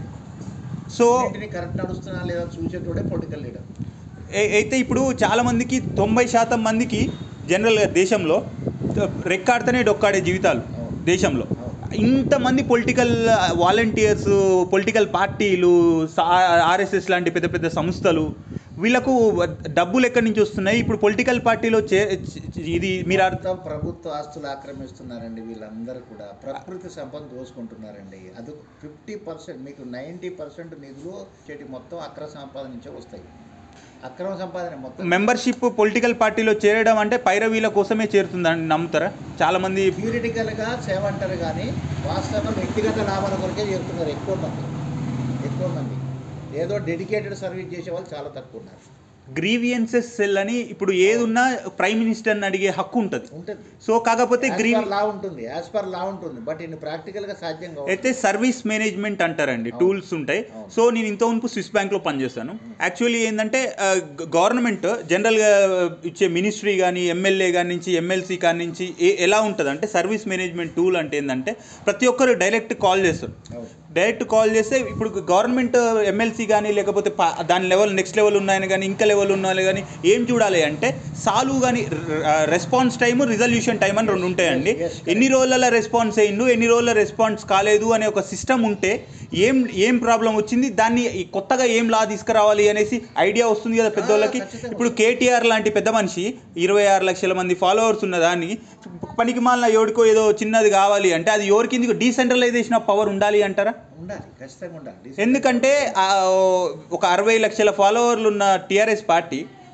Speaker 1: సో
Speaker 2: అన్నింటినీ కరెక్ట్ నడుస్తున్నా లేదా చూసేటోడే పొలిటికల్ లీడర్
Speaker 1: ఏ- అయితే ఇప్పుడు చాలా మందికి తొంభై శాతం మందికి జనరల్గా దేశంలో రెక్కాడితేనే డొక్కాడే జీవితాలు
Speaker 2: అవును.
Speaker 1: దేశంలో
Speaker 2: అవును.
Speaker 1: ఇంతమంది పొలిటికల్ వాలంటీర్స్ పొలిటికల్ పార్టీలు ఆర్ఎస్ఎస్ లాంటి పెద్ద పెద్ద సంస్థలు వీళ్ళకు డబ్బులు ఎక్కడి నుంచి వస్తున్నాయి ఇప్పుడు పొలిటికల్ పార్టీలో చే ఇది మీరు అర్థం
Speaker 2: మొత్తం ప్రభుత్వ ఆస్తులు ఆక్రమిస్తున్నారండి వీళ్ళందరూ కూడా ప్రకృతి సంపద దోసుకుంటున్నారండి అది ఫిఫ్టీ పర్సెంట్ మీకు నైంటీ పర్సెంట్ నిధులు చెటి మొత్తం అక్రమ సంపాదన నుంచే వస్తాయి అక్రమ సంపాదన మొత్తం
Speaker 1: మెంబర్షిప్ పొలిటికల్ పార్టీలో చేరడం అంటే పైరవీల కోసమే చేరుతుందని నమ్ముతారా చాలా మంది
Speaker 2: థియరిటికల్గా సేవ అంటారు కానీ వాస్తవంగా వ్యక్తిగత లాభాల కొరకే చేరుతున్నారు ఎక్కువ మంది ఎక్కువ మంది ఏదో డెడికేటెడ్ సర్వీస్ చేసే వాళ్ళు చాలా తక్కువ ఉన్నారు
Speaker 1: గ్రీవియన్సెస్ సెల్ అని ఇప్పుడు ఏదున్నా ప్రైమ్ మినిస్టర్ని అడిగే హక్కు ఉంటుంది
Speaker 2: ఉంటుంది
Speaker 1: సో కాకపోతే గ్రీ
Speaker 2: లా ఉంటుంది యాజ్ పర్ లా ఉంటుంది బట్ ఇన్ని ప్రాక్టికల్గా సాధ్యం కావు
Speaker 1: అయితే సర్వీస్ మేనేజ్మెంట్ అంటారండి
Speaker 2: అవును.
Speaker 1: టూల్స్ ఉంటాయి
Speaker 2: అవును.
Speaker 1: సో నేను ఇంత మునుపు స్విస్ బ్యాంక్లో పనిచేస్తాను యాక్చువల్లీ ఏంటంటే గవర్నమెంట్ జనరల్గా ఇచ్చే మినిస్ట్రీ కానీ ఎమ్మెల్యే కాని నుంచి ఎమ్మెల్సీ కాని నుంచి ఏ- ఎలా ఉంటుంది అంటే సర్వీస్ మేనేజ్మెంట్ టూల్ అంటే ఏంటంటే ప్రతి ఒక్కరు డైరెక్ట్ కాల్ చేస్తారు
Speaker 2: అవును
Speaker 1: డైరెక్ట్ కాల్ చేస్తే ఇప్పుడు గవర్నమెంట్ ఎమ్మెల్సీ కానీ లేకపోతే పా- దాని లెవెల్ నెక్స్ట్ లెవెల్ ఉన్నాయని కానీ ఇంకా లెవెల్ ఉన్నాయని కానీ ఏం చూడాలి అంటే సాల్వ్ కానీ రెస్పాన్స్ టైం రిజల్యూషన్ టైం అని రెండు ఉంటాయండి
Speaker 2: Yes, correct.
Speaker 1: ఎన్ని రోజుల రెస్పాన్స్ అయిండు ఎన్ని రోజుల రెస్పాన్స్ కాలేదు అనే ఒక సిస్టమ్ ఉంటే ఏం ఏం ప్రాబ్లం వచ్చింది దాన్ని ఈ కొత్తగా ఏం లా తీసుకురావాలి అనేసి ఐడియా వస్తుంది కదా పెద్దోళ్ళకి
Speaker 2: ఖచ్చితంగా.
Speaker 1: ఇప్పుడు కేటీఆర్ లాంటి పెద్ద మనిషి ఇరవై ఆరు లక్షల మంది ఫాలోవర్స్ ఉన్న దాన్ని పనికి మాలిన ఎవడికో ఏదో చిన్నది కావాలి అంటే అది ఎవరికి ఎందుకు డీసెంట్రలైజేషన్ ఆఫ్ పవర్ ఉండాలి అంటారా
Speaker 2: ఉండాలి ఖచ్చితంగా ఉండాలి
Speaker 1: ఎందుకంటే ఆ, ఒక అరవై లక్షల ఫాలోవర్లు ఉన్న టీఆర్ఎస్ పార్టీ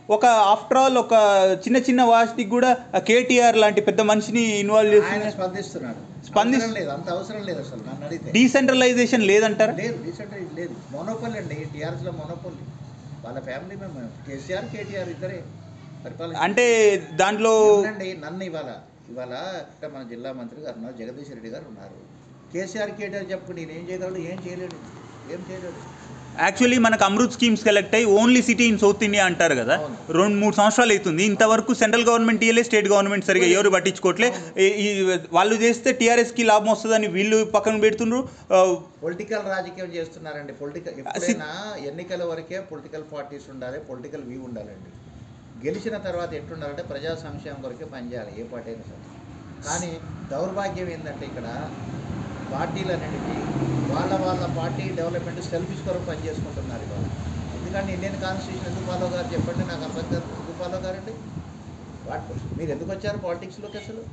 Speaker 1: ఒక ఆఫ్టర్ ఆల్ ఒక చిన్న చిన్న వాటికి కూడా కేటీఆర్ లాంటి పెద్ద మనిషిని ఇన్వాల్వ్
Speaker 2: ఆయన
Speaker 1: చేస్తున్నారు
Speaker 2: స్పందిస్తున్నాడు
Speaker 1: స్పందిస్-
Speaker 2: అవసరం లేదు అంత అవసరం లేదు అసలు నన్ను అడిగితే
Speaker 1: డీసెంట్రలైజేషన్ లేదంటారా
Speaker 2: లేదు డీసెంట్రలైజ్ లేదు మోనోపల్ అండి టీఆర్ఎస్లో మోనోపల్ వాళ్ళ ఫ్యామిలీ మేము కేసీఆర్ కేటీఆర్ ఇద్దరే పరిపాలన
Speaker 1: అంటే దాంట్లో
Speaker 2: అండి నన్ను ఇవాళ ఇవాళ ఇక్కడ మన జిల్లా మంత్రి గారు ఉన్నారు జగదీష్ రెడ్డి గారు ఉన్నారు కేసీఆర్ కేటీఆర్ చెప్పు నేను ఏం చేయగలడు ఏం చేయలేడు ఏం చేయలేడు
Speaker 1: యాక్చువల్లీ మనకు అమృత్ స్కీమ్స్ కలెక్ట్ అయ్యి only city in South India అంటారు కదా
Speaker 2: అవును.
Speaker 1: రెండు మూడు సంవత్సరాలు అవుతుంది ఇంతవరకు సెంట్రల్ గవర్నమెంట్ ఇయ్యలే స్టేట్ గవర్నమెంట్ సరిగా ఎవరు పట్టించుకోవట్లే ఈ- ఈ వాళ్ళు చేస్తే టీఆర్ఎస్కి లాభం వస్తుందని వీళ్ళు పక్కన పెడుతుండ్రు ఆ,
Speaker 2: పొలిటికల్ రాజకీయం చేస్తున్నారండి పొలిటికల్ ఎప్పుడైనా ఎన్నికల వరకే పొలిటికల్ పార్టీస్ ఉండాలి పొలిటికల్ వ్యూ ఉండాలండి గెలిచిన తర్వాత ఎట్లుండాలంటే ప్రజా సంక్షేమం కొరకే పనిచేయాలి ఏ పార్టీ అయినా సరే కానీ దౌర్భాగ్యం ఏంటంటే ఇక్కడ పార్టీలన్నిటికీ వాళ్ళ వాళ్ళ పార్టీ డెవలప్మెంట్ సెల్ఫిష్ కొరకు పనిచేసుకుంటున్నారు ఇవాళ ఎందుకంటే ఇండియన్ కాన్స్టిట్యూషన్ ఎందుకు ఫాలో గారు చెప్పండి నాకు అర్థం కాదు ఎందుకు ఫాలో గారండి వాట్ మీరు ఎందుకు వచ్చారు పాలిటిక్స్లోకి అసలు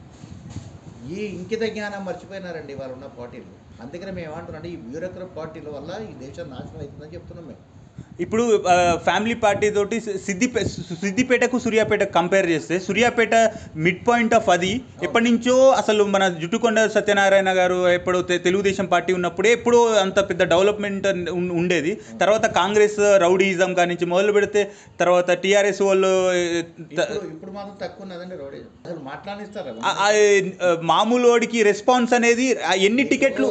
Speaker 2: ఈ ఇంకిత జ్ఞానం మర్చిపోయినారండి వాళ్ళు ఉన్న పార్టీలు అందుకనే మేము ఏమంటున్నాం ఈ బ్యూరోక్రట్ పార్టీల వల్ల ఈ దేశం నాశనం అవుతుందని చెప్తున్నాం మేము
Speaker 1: ఇప్పుడు ఆ, ఫ్యామిలీ పార్టీ తోటి సిద్దిపే సిద్దిపేటకు సూర్యాపేటకు కంపేర్ చేస్తే సూర్యాపేట మిడ్ పాయింట్ ఆఫ్ అది ఎప్పటి నుంచో అసలు మన జుట్టుకొండ సత్యనారాయణ గారు ఎప్పుడో తె- తెలుగుదేశం పార్టీ ఉన్నప్పుడే ఎప్పుడో అంత పెద్ద డెవలప్మెంట్ ఉన్- ఉండేది తర్వాత కాంగ్రెస్ రౌడీయిజం కాడి నుంచి మొదలు పెడితే తర్వాత టీఆర్ఎస్ వాళ్ళు ఏ, త-
Speaker 2: ఇప్పుడు ఇప్పుడు మాత్రం తక్కువ ఉన్నదండి రోడ్ అసలు మాట్లాడిస్తారా
Speaker 1: ఆ- ఆ, ఆ, మామూలు వాడికి రెస్పాన్స్ అనేది ఆ ఎన్ని టికెట్లు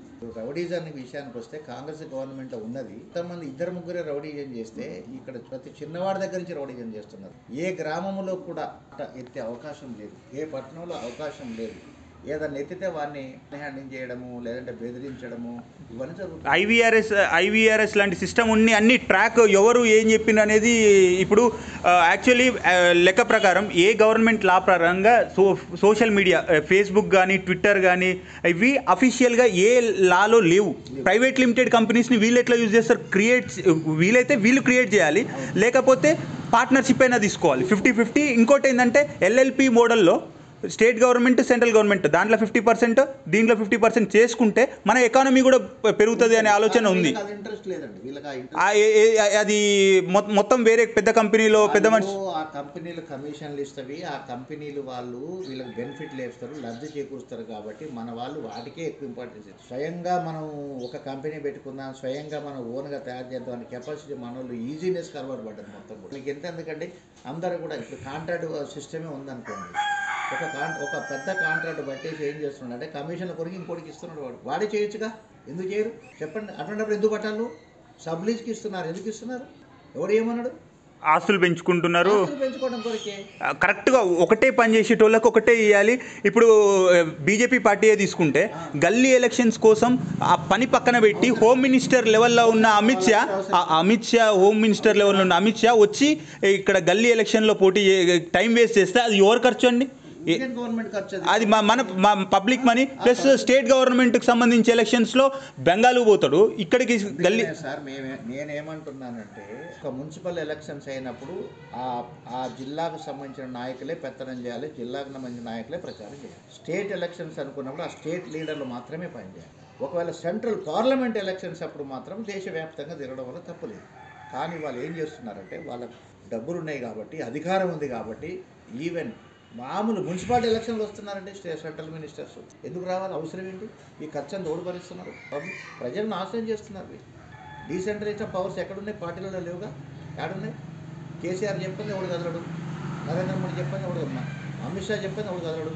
Speaker 2: రౌడీజం విషయానికి వస్తే కాంగ్రెస్ గవర్నమెంట్ ఉన్నది ఇంతమంది ఇద్దరు ముగ్గురే రౌడీజం చేస్తే ఇక్కడ ప్రతి చిన్నవాడి దగ్గర నుంచి రౌడీజం చేస్తున్నారు ఏ గ్రామంలో కూడా అట్ట ఎత్తే అవకాశం లేదు ఏ పట్టణంలో అవకాశం లేదు ఏదన్నా ఎత్తితే వాడిని హ్యాండింగ్ చేయడము లేదంటే బెదిరించడము ఇవన్నీ జరుగుతుంది
Speaker 1: ఐవీఆర్ఎస్ ఐవీఆర్ఎస్ లాంటి సిస్టమ్ ఉన్ని అన్ని ట్రాక్ ఎవరు ఏం చెప్పింది అనేది ఇప్పుడు యాక్చువల్లీ లెక్క ప్రకారం ఏ గవర్నమెంట్ లా ప్రకారంగా సో సోషల్ మీడియా ఫేస్బుక్ కానీ ట్విట్టర్ కానీ ఇవి అఫీషియల్గా ఏ లాలో లేవు ప్రైవేట్ లిమిటెడ్ కంపెనీస్ని వీళ్ళు ఎట్లా యూజ్ చేస్తారు క్రియేట్ వీలైతే వీళ్ళు క్రియేట్ చేయాలి లేకపోతే పార్ట్నర్షిప్ అయినా తీసుకోవాలి ఫిఫ్టీ ఫిఫ్టీ ఇంకోటి ఏంటంటే ఎల్ఎల్పి మోడల్లో స్టేట్ గవర్నమెంట్ సెంట్రల్ గవర్నమెంట్ దాంట్లో ఫిఫ్టీ పర్సెంట్ దీంట్లో ఫిఫ్టీ పర్సెంట్ చేసుకుంటే మన ఎకానమీ కూడా పెరుగుతుంది అనే ఆలోచన ఉంది
Speaker 2: వీళ్ళకి అది ఇంట్రెస్ట్ లేదండి వీళ్ళకి ఆ
Speaker 1: ఆ ఏ- ఏ- అది మొ- మొత్తం వేరే పెద్ద కంపెనీలో పెద్ద మనిషి
Speaker 2: వాళ్ళు ఆ కంపెనీలు కమిషన్లు ఇస్తవి ఆ కంపెనీలు వాళ్ళు వీళ్ళకి బెనిఫిట్లు వేస్తారు లబ్ధి చేకూరుస్తారు కాబట్టి మన వాళ్ళు వాటికే ఎక్కువ ఇంపార్టెన్స్ ఇస్తారు స్వయంగా మనం ఒక కంపెనీ పెట్టుకుందాం స్వయంగా మనం ఓన్గా తయారు చేద్దాం అనే కెపాసిటీ మన వాళ్ళు ఈజీనెస్ అలవాటు పడ్డది మొత్తం కూడా మీకు ఎంత ఎందుకంటే అందరూ కూడా ఇప్పుడు కాంట్రాక్ట్ సిస్టమే ఉందనుకోండి ఒక కాన్ ఒక పెద్ద కాంట్రాక్ట్ పట్టేసి ఏం చేస్తున్నాడు అంటే కమిషన్ల కొరికి ఇంకోటికి ఇస్తున్నాడు వాడు వాడే చేయొచ్చుగా ఎందుకు చేయరు చెప్పండి అటువంటిప్పుడు ఎందుకు పట్టాలు సబ్లీజ్కి ఇస్తున్నారు ఎందుకు ఇస్తున్నారు ఎవడు ఏమన్నాడు
Speaker 1: ఆస్తులు పెంచుకుంటున్నారు
Speaker 2: ఆస్తులు పెంచుకోవడం కొరకే
Speaker 1: ఆ, కరెక్ట్గా ఒకటే పని చేసేటోళ్ళకి ఒకటే ఇవ్వాలి ఇప్పుడు బీజేపీ పార్టీయే తీసుకుంటే గల్లీ ఎలక్షన్స్ కోసం ఆ పని పక్కన పెట్టి హోమ్ మినిస్టర్ లెవెల్లో ఉన్న అమిత్ షా ఆ అమిత్ షా హోమ్ మినిస్టర్ లెవెల్లో ఉన్న అమిత్ షా వచ్చి ఇక్కడ గల్లీ ఎలక్షన్లో పోటీ చే- టైం వేస్ట్ చేస్తే అది ఎవరు ఖర్చు అండి ఏ-
Speaker 2: ఇండియన్ గవర్నమెంట్ ఖర్చు అది.
Speaker 1: అది మా- మన పబ్లిక్ మనీ ప్లస్ స్టేట్ గవర్నమెంట్కి సంబంధించి ఎలక్షన్స్లో బెంగాల్ పోతాడు ఇక్కడికి గల్లీ
Speaker 2: నిజమే సార్ మేమే నేనేమంటున్నానంటే ఒక మున్సిపల్ ఎలక్షన్స్ అయినప్పుడు ఆ ఆ జిల్లాకు సంబంధించిన నాయకులే పెత్తనం చేయాలి జిల్లాకు సంబంధించిన నాయకులే ప్రచారం చేయాలి స్టేట్ ఎలక్షన్స్ అనుకున్నప్పుడు ఆ స్టేట్ లీడర్లు మాత్రమే పనిచేయాలి ఒకవేళ సెంట్రల్ పార్లమెంట్ ఎలక్షన్స్ అప్పుడు మాత్రం దేశవ్యాప్తంగా తిరగడం వల్ల తప్పులేదు కానీ వాళ్ళు ఏం చేస్తున్నారంటే వాళ్ళ డబ్బులు ఉన్నాయి కాబట్టి అధికారం ఉంది కాబట్టి ఈవెన్ మామూలు మున్సిపాలిటీ ఎలక్షన్లు వస్తున్నారంటే స్టే- సెంట్రల్ మినిస్టర్స్ ఎందుకు రావాలి అవసరం ఏంటి ఈ ఖర్చు అంతా ఓడిపరుస్తున్నారు పబ్లిక్ ప్రజలు నాశనం చేస్తున్నారు వీళ్ళు. డీసెంట్రలైజ్డ్ పవర్స్ ఎక్కడున్నాయి పార్టీలలో లేవుగా ఎక్కడున్నాయి కేసీఆర్ చెప్పింది ఎవడు కదలడు నరేంద్ర మోడీ చెప్పింది ఎవడు కదలడు అమిత్ షా చెప్పింది ఎవడు కదలడు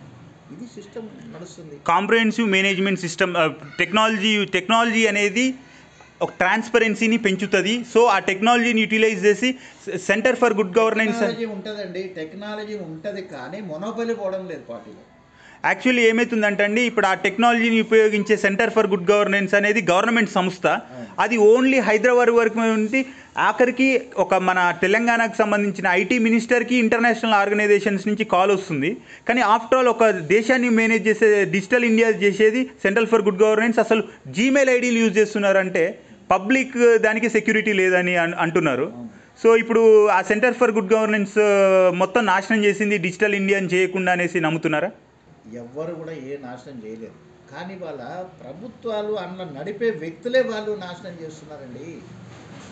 Speaker 2: ఇది సిస్టమ్ నడుస్తుంది
Speaker 1: comprehensive management system technology technology అనేది ఒక ట్రాన్స్పరెన్సీని పెంచుతుంది సో ఆ టెక్నాలజీని యూటిలైజ్ చేసి centre for good governance
Speaker 2: technology ఉంటుందండి టెక్నాలజీ ఉంటుంది కానీ మొనోపలి పోవడం లేదు పార్టీలో
Speaker 1: యాక్చువల్లీ ఏమవుతుందంటే అండి ఇప్పుడు ఆ టెక్నాలజీని ఉపయోగించే సెంటర్ ఫర్ గుడ్ గవర్నెన్స్ అనేది గవర్నమెంట్ సంస్థ అది ఓన్లీ హైదరాబాద్ వరకు ఉంది ఆఖరికి ఒక మన తెలంగాణకు సంబంధించిన ఐటీ మినిస్టర్కి ఇంటర్నేషనల్ ఆర్గనైజేషన్స్ నుంచి కాల్ వస్తుంది కానీ ఆఫ్టర్ ఆల్ ఒక దేశాన్ని మేనేజ్ చేసే డిజిటల్ ఇండియా చేసేది సెంట్రల్ ఫర్ గుడ్ గవర్నెన్స్ అసలు జీమెయిల్ ఐడీలు యూజ్ చేస్తున్నారంటే పబ్లిక్ దానికి సెక్యూరిటీ లేదని అన్- అంటున్నారు సో ఇప్పుడు ఆ సెంటర్ ఫర్ గుడ్ గవర్నెన్స్ మొత్తం నాశనం చేసింది డిజిటల్ ఇండియాని చేయకుండా అనేసి నమ్ముతున్నారా
Speaker 2: ఎవ్వరు కూడా ఏ నాశనం చేయలేరు కానీ వాళ్ళ ప్రభుత్వాలు అందులో నడిపే వ్యక్తులే వాళ్ళు నాశనం చేస్తున్నారండి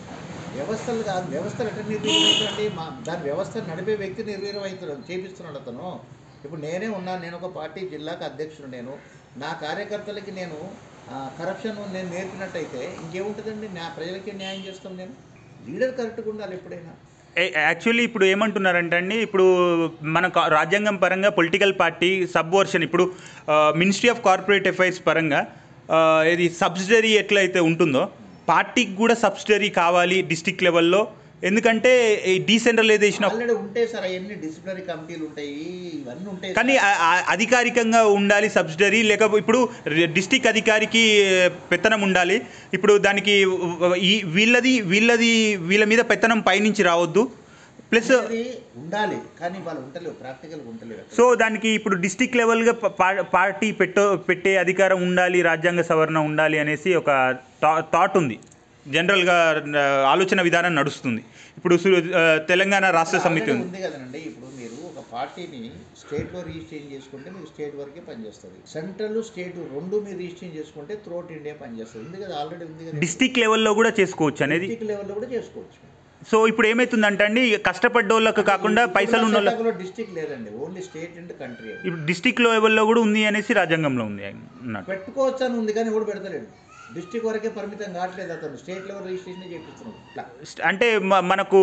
Speaker 2: వ్యవస్థలు కాదు వ్యవస్థలు ఎట్లా నిర్వీర్యమవుతుందండి మా దాని వ్యవస్థ నడిపే వ్యక్తి నిర్వీర్యం అవుతున్నాడు చేపిస్తున్నాడు అతను ఇప్పుడు నేనే ఉన్నాను నేను ఒక పార్టీ జిల్లాకు అధ్యక్షుడు నేను నా కార్యకర్తలకి నేను కరప్షన్ నేను నేర్పినట్టయితే ఇంకేముంటుందండి నా ప్రజలకి న్యాయం చేస్తాం నేను లీడర్ కరెక్ట్గా ఉండాలి ఎప్పుడైనా
Speaker 1: యాక్చువల్లీ ఇప్పుడు ఏమంటున్నారంటే అండి ఇప్పుడు మన కా- రాజ్యాంగం పరంగా పొలిటికల్ పార్టీ సబ్ వర్షన్ ఇప్పుడు మినిస్ట్రీ ఆఫ్ కార్పొరేట్ అఫైర్స్ పరంగా ఆ, ఇది సబ్సిడరీ ఎట్లయితే ఉంటుందో పార్టీకి కూడా సబ్సిడరీ కావాలి డిస్టిక్ లెవెల్లో ఎందుకంటే ఈ డీసెంట్రలైజేషన్ ఆఫ్
Speaker 2: ఆల్రెడీ ఉంటాయి సార్ అవన్నీ డిసిప్లినరీ కమిటీలు ఉంటాయి ఇవన్నీ ఉంటాయి
Speaker 1: కానీ ఆ- ఆ- అధికారికంగా ఉండాలి సబ్సిడరీ లేకపోతే ఇప్పుడు డిస్టిక్ అధికారికి పెత్తనం ఉండాలి ఇప్పుడు దానికి ఈ వీళ్ళది వీళ్ళది వీళ్ళ మీద పెత్తనం పైనుంచి రావద్దు ప్లస్
Speaker 2: అది ఉండాలి కానీ వాళ్ళు ఉంటలేవు ప్రాక్టికల్గా ఉంటలేవు
Speaker 1: సో దానికి ఇప్పుడు డిస్టిక్ లెవెల్గా ప- పా- పార్టీ పెట్టో పెట్టే అధికారం ఉండాలి రాజ్యాంగ సవరణ ఉండాలి అనేసి ఒక థా- థాట్ ఉంది జనరల్గా ఆ, ఆలోచన విధానం నడుస్తుంది ఇప్పుడు సు- ఆ, తెలంగాణ రాష్ట్ర సమితి
Speaker 2: ఆల్రెడీ
Speaker 1: ఉంది
Speaker 2: ఉంది కదండి ఇప్పుడు మీరు ఒక పార్టీని స్టేట్లో రిజిస్ట్రేషన్ చేసుకుంటే మీకు స్టేట్ వరకే పనిచేస్తుంది సెంట్రల్ స్టేట్ రెండు మీరు రిజిస్ట్రేషన్ చేసుకుంటే త్రోట్ ఇండియా పనిచేస్తుంది ఉంది కదా ఆల్రెడీ ఉంది కదా
Speaker 1: డిస్టిక్ లెవెల్లో కూడా చేసుకోవచ్చు అనేది
Speaker 2: డిస్టిక్ లెవెల్లో కూడా చేసుకోవచ్చు
Speaker 1: సో ఇప్పుడు ఏమవుతుందంటే అండి కష్టపడ్డోళ్ళకు కాకుండా పైసలు ఉన్న వాళ్ళ
Speaker 2: డిస్టిక్ లేదండి ఓన్లీ స్టేట్ అండ్ కంట్రీ
Speaker 1: ఇప్పుడు డిస్టిక్ లెవెల్లో కూడా ఉంది అనేసి రాజ్యాంగంలో ఉంది అన్నట్టు
Speaker 2: పెట్టుకోవచ్చు అని ఉంది కానీ ఎవడు పెడతలేడు డిస్టిక్ వరకే పరిమితం కావట్లేదు అతను స్టేట్ లెవెల్ రిజిస్ట్రేషన్ చేపిస్తున్నాడు ఇట్లా
Speaker 1: అంటే మ- మనకు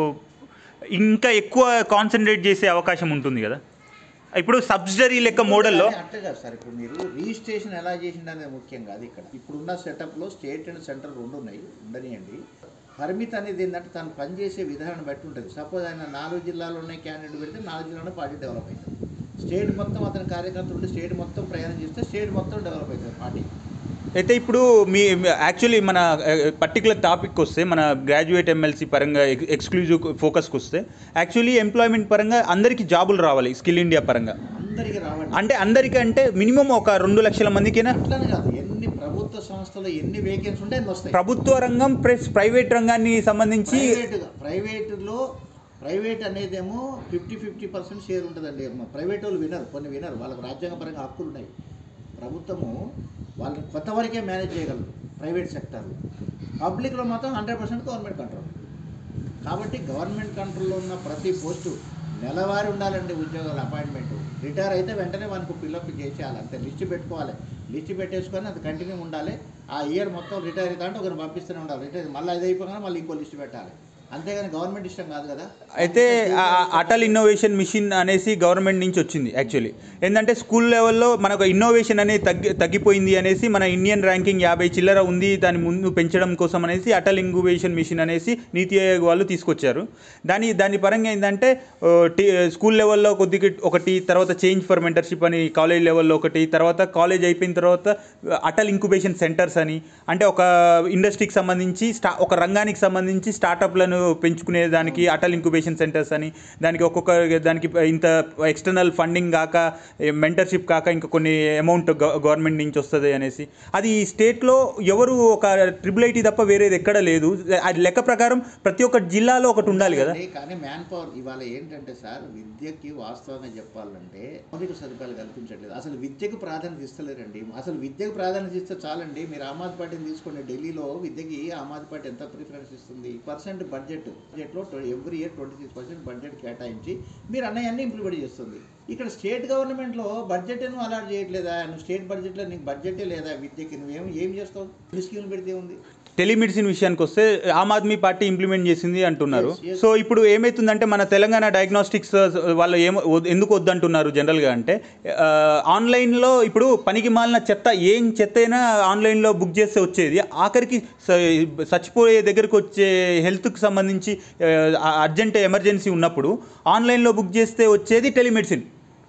Speaker 1: ఇంకా ఎక్కువ కాన్సన్ట్రేట్ చేసే అవకాశం ఉంటుంది కదా ఇప్పుడు సబ్సిడరీ లెక్క మోడల్లో
Speaker 2: కానీ అట్లా కాదు సార్ ఇప్పుడు మీరు రిజిస్ట్రేషన్ ఎలా చేసిండు అనేది ముఖ్యం కాదు ఇక్కడ ఇప్పుడున్న సెటప్లో స్టేట్ అండ్ సెంట్రల్ రెండు ఉన్నాయి ఉండనియండి పరిమితి అనేది ఏంటంటే తను పనిచేసే విధానం బట్టి ఉంటుంది సపోజ్ ఆయన నాలుగు జిల్లాలో ఉన్న క్యాండిడేట్ పెడితే నాలుగు జిల్లాలో పార్టీ డెవలప్ అవుతుంది స్టేట్ మొత్తం అతని కార్యకర్తలు ఉంటే స్టేట్ మొత్తం ప్రయాణం చేస్తే స్టేట్ మొత్తం డెవలప్ అవుతుంది పార్టీ
Speaker 1: అయితే ఇప్పుడు మీ యాక్చువల్లీ మన పర్టికులర్ టాపిక్ వస్తే మన గ్రాడ్యుయేట్ ఎమ్మెల్సీ పరంగా ఎక్- ఎక్స్క్లూజివ్ ఫోకస్కి వస్తే యాక్చువల్లీ ఎంప్లాయ్మెంట్ పరంగా అందరికీ జాబులు రావాలి స్కిల్ ఇండియా పరంగా
Speaker 2: అందరికీ రావండి
Speaker 1: అంటే అందరికీ అంటే మినిమం ఒక రెండు లక్షల మందికైనా
Speaker 2: అట్లని కాదు ఎన్ని ప్రభుత్వ సంస్థలు ఎన్ని వేకెన్సీ ఉంటే అన్ని వస్తాయి
Speaker 1: ప్రభుత్వ రంగం ప్లస్ ప్రైవేట్ రంగాన్ని సంబంధించి
Speaker 2: ప్రైవేట్ ప్రైవేటులో ప్రైవేట్ అనేదేమో ఫిఫ్టీ ఫిఫ్టీ పర్సెంట్ షేర్ ఉంటుందండి ప్రైవేట్ వాళ్ళు వినరు కొన్ని వినరు వాళ్ళకి రాజ్యాంగపరంగా హక్కులు ఉన్నాయి ప్రభుత్వము వాళ్ళని కొత్త వరకే మేనేజ్ చేయగలరు ప్రైవేట్ సెక్టర్లో పబ్లిక్లో మాత్రం హండ్రెడ్ పర్సెంట్ గవర్నమెంట్ కంట్రోల్ కాబట్టి గవర్నమెంట్ కంట్రోల్లో ఉన్న ప్రతి పోస్టు నెలవారీ ఉండాలండి ఉద్యోగాల అపాయింట్మెంట్ రిటైర్ అయితే వెంటనే మనకు పిల్లప్ చేసేయాలి అంతే లిస్ట్ పెట్టుకోవాలి లిస్ట్ పెట్టేసుకొని అది కంటిన్యూ ఉండాలి ఆ ఇయర్ మొత్తం రిటైర్ అవుతా అంటే ఒకరు పంపిస్తూనే ఉండాలి రిటైర్ మళ్ళీ అది అయిపోగానే మళ్ళీ ఇంకో లిస్ట్ పెట్టాలి అంతేగాని గవర్నమెంట్ ఇష్టం కాదు కదా
Speaker 1: అయితే ఆ- ఆ అటల్ ఇన్నోవేషన్ మిషన్ అనేసి గవర్నమెంట్ నుంచి వచ్చింది యాక్చువల్లీ ఏంటంటే స్కూల్ లెవెల్లో మనకు ఇన్నోవేషన్ అనేది తగ్గి తగ్గిపోయింది అనేసి మన ఇండియన్ ర్యాంకింగ్ యాభై చిల్లర ఉంది దాని ముందు పెంచడం కోసం అనేసి అటల్ ఇంక్యుబేషన్ మిషన్ అనేసి నీతి ఆయోగ్ వాళ్ళు తీసుకొచ్చారు దాని దాని పరంగా ఏంటంటే ఓ, టీ స్కూల్ లెవెల్లో కొద్దిగా ఒకటి తర్వాత చేంజ్ ఫర్ మెంటర్షిప్ అని కాలేజ్ లెవెల్లో ఒకటి తర్వాత కాలేజ్ అయిపోయిన తర్వాత అటల్ ఇంక్యుబేషన్ సెంటర్స్ అని అంటే ఒక ఇండస్ట్రీకి సంబంధించి స్టా ఒక రంగానికి సంబంధించి స్టార్టప్లను పెంచుకునే దానికి అటల్ ఇంక్యుబేషన్ సెంటర్స్ అని దానికి ఒక్కొక్క దానికి ఇంత ఎక్స్టర్నల్ ఫండింగ్ కాక మెంటర్షిప్ కాక ఇంకా కొన్ని అమౌంట్ గవర్నమెంట్ నుంచి వస్తుంది అనేసి అది స్టేట్లో ఎవరు ఒక ట్రిపుల్ ఐటీ తప్ప వేరేది ఎక్కడ లేదు అది లెక్క ప్రకారం ప్రతి ఒక్క జిల్లాలో ఒకటి ఉండాలి కదా
Speaker 2: అదే కానీ మ్యాన్ పవర్ ఇవాళ ఏంటంటే సార్ విద్యకి వాస్తవంగా చెప్పాలంటే మౌలిక సదుపాయాలు కల్పించట్లేదు అసలు విద్యకు ప్రాధాన్యత ఇస్తలేరండి అసలు విద్యకు ప్రాధాన్యత ఇస్తే చాలండి మీరు ఆమ్ ఆద్మీ పార్టీని తీసుకోండి ఢిల్లీలో విద్యకి ఆమ్ ఆద్మీ పార్టీ ఎంత ప్రిఫరెన్స్ ఇస్తుంది పర్సెంట్ బడ్జెట్ బడ్జెట్లో every year twenty six percent budget కేటాయించి మీరు అన్నయ్యన్నీ ఇంప్లిమెంట్ చేస్తుంది ఇక్కడ స్టేట్ గవర్నమెంట్లో బడ్జెట్ నువ్వు అలాట్ చేయట్లేదా నువ్వు స్టేట్ బడ్జెట్లో నీకు బడ్జెటే లేదా విద్యకి నువ్వేం ఏం చేస్తావు ఎన్ని స్కీములు పెడితే ఉంది
Speaker 1: టెలిమెడిసిన్ విషయానికి వస్తే ఆమ్ ఆద్మీ పార్టీ ఇంప్లిమెంట్ చేసింది అంటున్నారు
Speaker 2: Yes, yes.
Speaker 1: సో ఇప్పుడు ఏమవుతుందంటే మన తెలంగాణ డయాగ్నోస్టిక్స్ వాళ్ళు ఏమో వద్- ఎందుకు వద్దంటున్నారు జనరల్గా అంటే ఆ, ఆన్లైన్లో ఇప్పుడు పనికి మాలిన చెత్త ఏం చెత్త అయినా ఆన్లైన్లో బుక్ చేస్తే వచ్చేది ఆఖరికి స- చచ్చిపోయే దగ్గరకు వచ్చే హెల్త్కి సంబంధించి ఆ, అర్జెంట్ ఎమర్జెన్సీ ఉన్నప్పుడు ఆన్లైన్లో బుక్ చేస్తే వచ్చేది టెలిమెడిసిన్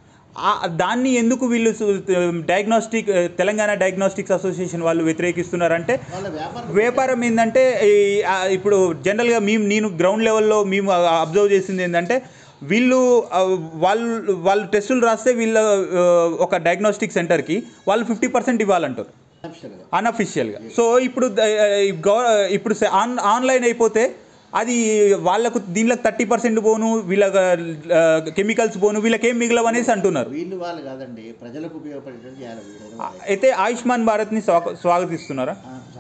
Speaker 1: ఆ- దాన్ని ఎందుకు వీళ్ళు డయాగ్నోస్టిక్ తెలంగాణ డయాగ్నోస్టిక్స్ అసోసియేషన్ వాళ్ళు వ్యతిరేకిస్తున్నారంటే
Speaker 2: వాళ్ళ వ్యాపారం
Speaker 1: వ్యాపారం ఏంటంటే ఈ- ఆ ఇప్పుడు జనరల్గా మేము నేను గ్రౌండ్ లెవెల్లో మేము అబ్జర్వ్ చేసింది ఏంటంటే వీళ్ళు ఆ, వాళ్ళు వాళ్ళు టెస్టులు రాస్తే వీళ్ళ ఆ, ఒక డయాగ్నోస్టిక్ సెంటర్కి వాళ్ళు ఫిఫ్టీ పర్సెంట్ ఇవ్వాలంటారు
Speaker 2: ఆప్షనల్గా
Speaker 1: అన్అఫిషియల్గా సో ఇప్పుడు ద- ఈ గవ- ఇప్పుడు స- ఆన్ ఆన్లైన్ అయిపోతే అది వాళ్ళకు దీనిలో థర్టీ పర్సెంట్ పోను వీళ్ళ కెమికల్స్ పోను వీళ్ళకి ఏం మిగలవు అనేసి అంటున్నారు
Speaker 2: వీళ్ళు వాళ్ళు కాదండి ప్రజలకు ఉపయోగపడేటట్టు చేయాలి వీళ్ళు
Speaker 1: అయితే ఆయుష్మాన్ భారత్ని స్వాగ స్వాగతిస్తున్నారా
Speaker 2: ఆ,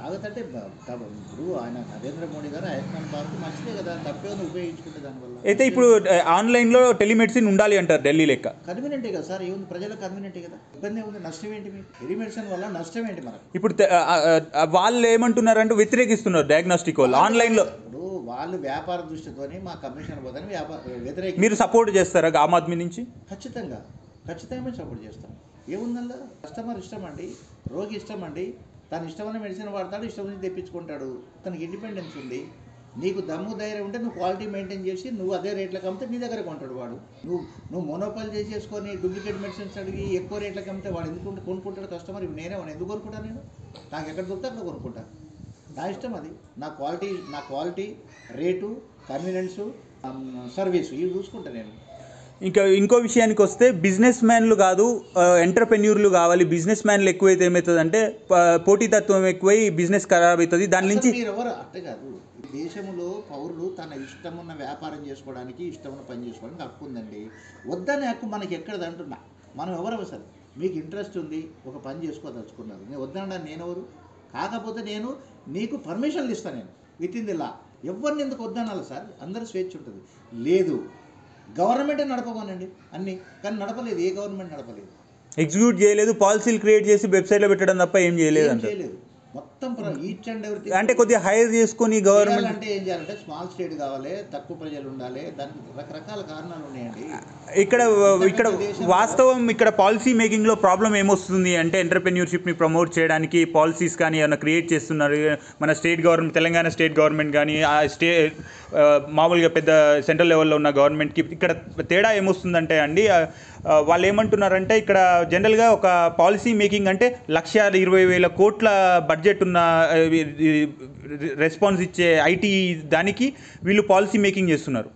Speaker 2: కాకపోతే బ- తప్ప- ఇప్పుడు ఆయన నరేంద్ర మోడీ గారు ఆయుష్మాన్ భారత్ మంచిదే కదా తప్పే ఉంది ఉపయోగించుకుంటే దానివల్ల
Speaker 1: అయితే ఇప్పుడు ఆ, ఆన్లైన్లో టెలిమెడిసిన్ ఉండాలి అంటారు ఢిల్లీ లెక్క
Speaker 2: కన్వీనియంటే కదా సార్ ఏముంది ప్రజలకు కన్వీనియంటే కదా ఇబ్బంది ఏముంది నష్టం ఏంటి మీకు టెలిమెడిసిన్ వల్ల నష్టం ఏంటి మనకు
Speaker 1: ఇప్పుడు తె- ఆ, ఆ, ఆ, వాళ్ళు ఏమంటున్నారంటే వ్యతిరేకిస్తున్నారు డయాగ్నోస్టిక్ వాళ్ళు ఆన్లైన్లో
Speaker 2: ఇప్పుడు వాళ్ళు వ్యాపార దృష్టితోని మా కమిషన్ పోదని వ్యాపార వ్యతిరేక
Speaker 1: మీరు సపోర్ట్ చేస్తారా ఆమ్ ఆద్మీ నుంచి
Speaker 2: ఖచ్చితంగా ఖచ్చితంగా మేము సపోర్ట్ చేస్తాం ఏముందల్లా కస్టమర్ ఇష్టం అండి రోగి ఇష్టం అండి తను ఇష్టమైన మెడిసిన్ వాడతాడు ఇష్టం నుంచి తెప్పించుకుంటాడు తనకి ఇండిపెండెన్స్ ఉంది నీకు దమ్ము ధైర్యం ఉంటే నువ్వు క్వాలిటీ మెయింటైన్ చేసి నువ్వు అదే రేట్లకు అమ్మితే నీ దగ్గర కొంటాడు వాడు నువ్వు నువ్వు మోనోపాల్ చేసేసుకొని డూప్లికేట్ మెడిసిన్స్ అడిగి ఎక్కువ రేట్లకు అమ్మితే వాడు ఎందుకు కొనుక్కుంటాడు కస్టమర్ ఇప్పుడు నేనే వాడు ఎందుకు కొనుక్కుంటాను నేను నాకు ఎక్కడ దొరికితే అక్కడ కొనుక్కుంటాను నా ఇష్టం అది నా క్వాలిటీ నా క్వాలిటీ రేటు కన్వీనియన్సు సర్వీసు ఇవి చూసుకుంటా నేను
Speaker 1: ఇంకా ఇంకో విషయానికి వస్తే బిజినెస్ మ్యాన్లు కాదు ఎంటర్ప్రెన్యూర్లు కావాలి బిజినెస్ మ్యాన్లు ఎక్కువైతే ఏమవుతుందంటే ప- పోటీతత్వం ఎక్కువై బిజినెస్ ఖరాబ్ అవుతుంది దాని నుంచి
Speaker 2: అసలు మీరెవరు అట్టే కాదు ఈ దేశంలో పౌరులు తన ఇష్టమున్న వ్యాపారం చేసుకోవడానికి ఇష్టమున్న పని చేసుకోవడానికి హక్కు ఉందండి వద్దనే హక్కు మనకి ఎక్కడది అంటున్నా మనం ఎవరు అసలు మీకు ఇంట్రెస్ట్ ఉంది ఒక పని చేసుకోదలుచుకున్నారు నేను వద్దనడానికి నేను ఎవరు కాకపోతే నేను నీకు పర్మిషన్లు ఇస్తాను నేను విత్ ఇన్ ది లా ఎవరిని ఎందుకు వద్దనాలి సార్ అందరూ స్వేచ్ఛ ఉంటుంది లేదు గవర్నమెంటే నడపమనండి అన్నీ కానీ నడపలేదు ఏ గవర్నమెంట్ నడపలేదు
Speaker 1: ఎగ్జిక్యూట్ చేయలేదు పాలసీలు క్రియేట్ చేసి వెబ్సైట్లో పెట్టడం తప్ప ఏం చేయలేదు
Speaker 2: ఏం
Speaker 1: అంటారు
Speaker 2: చేయలేదు మొత్తం ఈచ్ అండ్ ఎవ్రీథింగ్
Speaker 1: అంటే కొద్దిగా హైర్ చేసుకొని గవర్నమెంట్
Speaker 2: అంటే ఏం చేయాలంటే స్మాల్ స్టేట్ కావాలి తక్కువ ప్రజలు ఉండాలి దానికి రకరకాల కారణాలు ఉన్నాయండి
Speaker 1: ఇక్కడ ఇక్కడ వాస్తవం ఇక్కడ పాలసీ మేకింగ్లో ప్రాబ్లం ఏమొస్తుంది అంటే ఎంటర్ప్రెన్యూర్షిప్ని ప్రమోట్ చేయడానికి పాలసీస్ కానీ ఏమైనా క్రియేట్ చేస్తున్నారు మన state government Telangana state government కానీ ఆ స్టే ఆ, మామూలుగా పెద్ద సెంట్రల్ లెవెల్లో ఉన్న గవర్నమెంట్కి ఇక్కడ తేడా ఏమొస్తుందంటే అండి ఆ, ఆ, వాళ్ళు ఏమంటున్నారంటే ఇక్కడ జనరల్గా ఒక పాలసీ మేకింగ్ అంటే లక్ష ఇరవై వేల కోట్ల బడ్జెట్ ఉన్న ఆ, ఈ- ఈ రెస్పాన్స్ ఇచ్చే ఐటీ దానికి వీళ్ళు పాలసీ మేకింగ్ చేస్తున్నారు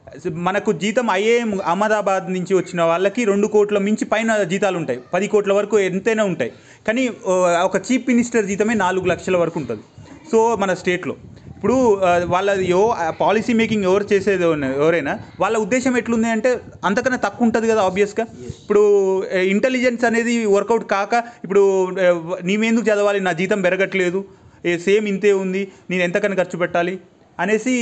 Speaker 1: మనకు జీతం ఐఏఎం అహ్మదాబాద్ నుంచి వచ్చిన వాళ్ళకి రెండు కోట్ల మించి పైన జీతాలు ఉంటాయి పది కోట్ల వరకు ఎంతైనా ఉంటాయి కానీ ఓ, ఒక చీఫ్ మినిస్టర్ జీతమే నాలుగు లక్షల వరకు ఉంటుంది సో మన స్టేట్లో ఇప్పుడు ఆ, వాళ్ళ యో పాలసీ మేకింగ్ ఎవరు చేసేది ఉన్న- ఎవరైనా వాళ్ళ ఉద్దేశం ఎట్లుంది అంటే అంతకన్నా తక్కువ ఉంటుంది కదా ఆబ్వియస్గా ఇప్పుడు ఇంటెలిజెన్స్ అనేది వర్కౌట్ కాక ఇప్పుడు ఆ, నీవెందుకు చదవాలి నా జీతం పెరగట్లేదు సేమ్ ఇంతే ఉంది నేను ఎంతకన్నా ఖర్చు పెట్టాలి అనేసి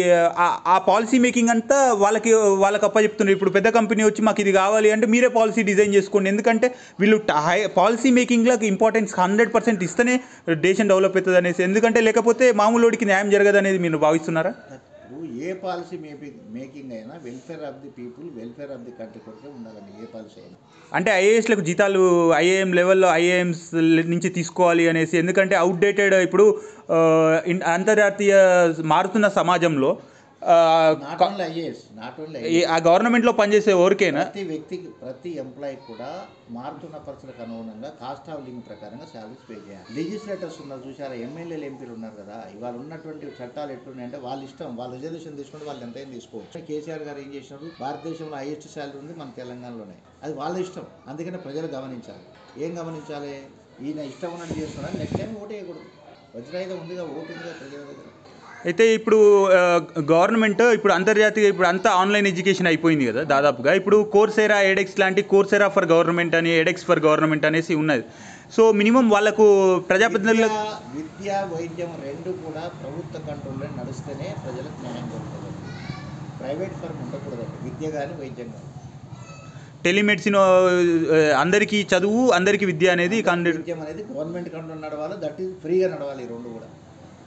Speaker 1: ఆ- ఆ పాలసీ మేకింగ్ అంతా వాళ్ళకి వాళ్ళకి అప్పచెప్తున్నారు ఇప్పుడు పెద్ద కంపెనీ వచ్చి మాకు ఇది కావాలి అంటే మీరే పాలసీ డిజైన్ చేసుకోండి ఎందుకంటే వీళ్ళు ట- హై పాలసీ మేకింగ్లకు ఇంపార్టెన్స్ హండ్రెడ్ పర్సెంట్ ఇస్తేనే దేశం డెవలప్ అవుతుంది అనేసి ఎందుకంటే లేకపోతే మామూలుడికి న్యాయం జరగదు అనేది మీరు భావిస్తున్నారా
Speaker 2: ఇప్పుడు ఏ పాలసీ మేకింగ్ మేకింగ్ అయినా welfare of the people welfare of the country కొరకే ఉండాలండి ఏ పాలసీ అయినా
Speaker 1: అంటే ఐఏఎస్లకు జీతాలు ఐఏఎం లెవెల్లో ఐఏఎంస్ నుంచి తీసుకోవాలి అనేసి ఎందుకంటే అవుట్డేటెడ్ ఇప్పుడు ఆ, ఇన్- అంతర్జాతీయ మారుతున్న సమాజంలో ఆ,
Speaker 2: not only IAS not only
Speaker 1: ఈ- ఆ గవర్నమెంట్లో పనిచేసే ఎవరికైనా
Speaker 2: ప్రతి వ్యక్తికి ప్రతి ఎంప్లాయీ కూడా మారుతున్న పరిస్థితులకు అనుగుణంగా కాస్ట్ ఆఫ్ లివింగ్ ప్రకారంగా శాలరీస్ పే చేయాలి లెజిస్లేటర్స్ ఉన్నారు చూసారా ఎమ్మెల్యేలు ఎంపీలు ఉన్నారు కదా ఇవాళ ఉన్నటువంటి చట్టాలు ఎట్లున్నాయంటే వాళ్ళ ఇష్టం వాళ్ళ రిజర్వేషన్ తీసుకుంటే వాళ్ళు ఎంతైనా తీసుకోవచ్చు కేసీఆర్ గారు ఏం చేసినారు భారతదేశంలో హైయెస్ట్ శాలరీ ఉంది మన తెలంగాణలోనే అది వాళ్ళ ఇష్టం అందుకనే ప్రజలు గమనించాలి ఏం గమనించాలి ఈయన ఇష్టం ఉన్నట్టు చేస్తున్నారు నెక్స్ట్ టైం ఓటు వేయకూడదు వజ్రాయుధం ఉందిగా ఓటు ఉందిగా ప్రజల దగ్గర
Speaker 1: అయితే ఇప్పుడు ఆ, గవర్నమెంట్ ఇప్పుడు అంతర్జాతీయ ఇప్పుడు అంతా ఆన్లైన్ ఎడ్యుకేషన్ అయిపోయింది కదా దాదాపుగా ఇప్పుడు కోర్సెరా ఎడెక్స్ లాంటి కోర్సెరా ఫర్ గవర్నమెంట్ అని ఎడెక్స్ ఫర్ గవర్నమెంట్ అనేసి ఉన్నది సో మినిమం వాళ్ళకు ప్రజాప్రతినిధులకు
Speaker 2: విద్య విద్య వైద్యం రెండు కూడా ప్రభుత్వ కంట్రోల్లో నడిస్తేనే ప్రజలకు న్యాయం జరుగుతుంది ప్రైవేట్ ఫర్మ్ ఉండకూడదండి విద్య కానీ వైద్యం కానీ
Speaker 1: టెలిమెడిసిన్ ఆ, అందరికీ చదువు అందరికీ విద్య అనేది కాండి-
Speaker 2: విద్యం అనేది గవర్నమెంట్ కంట్రోల్ నడవాలి దట్ ఈజ్ ఫ్రీగా నడవాలి ఈ రెండు కూడా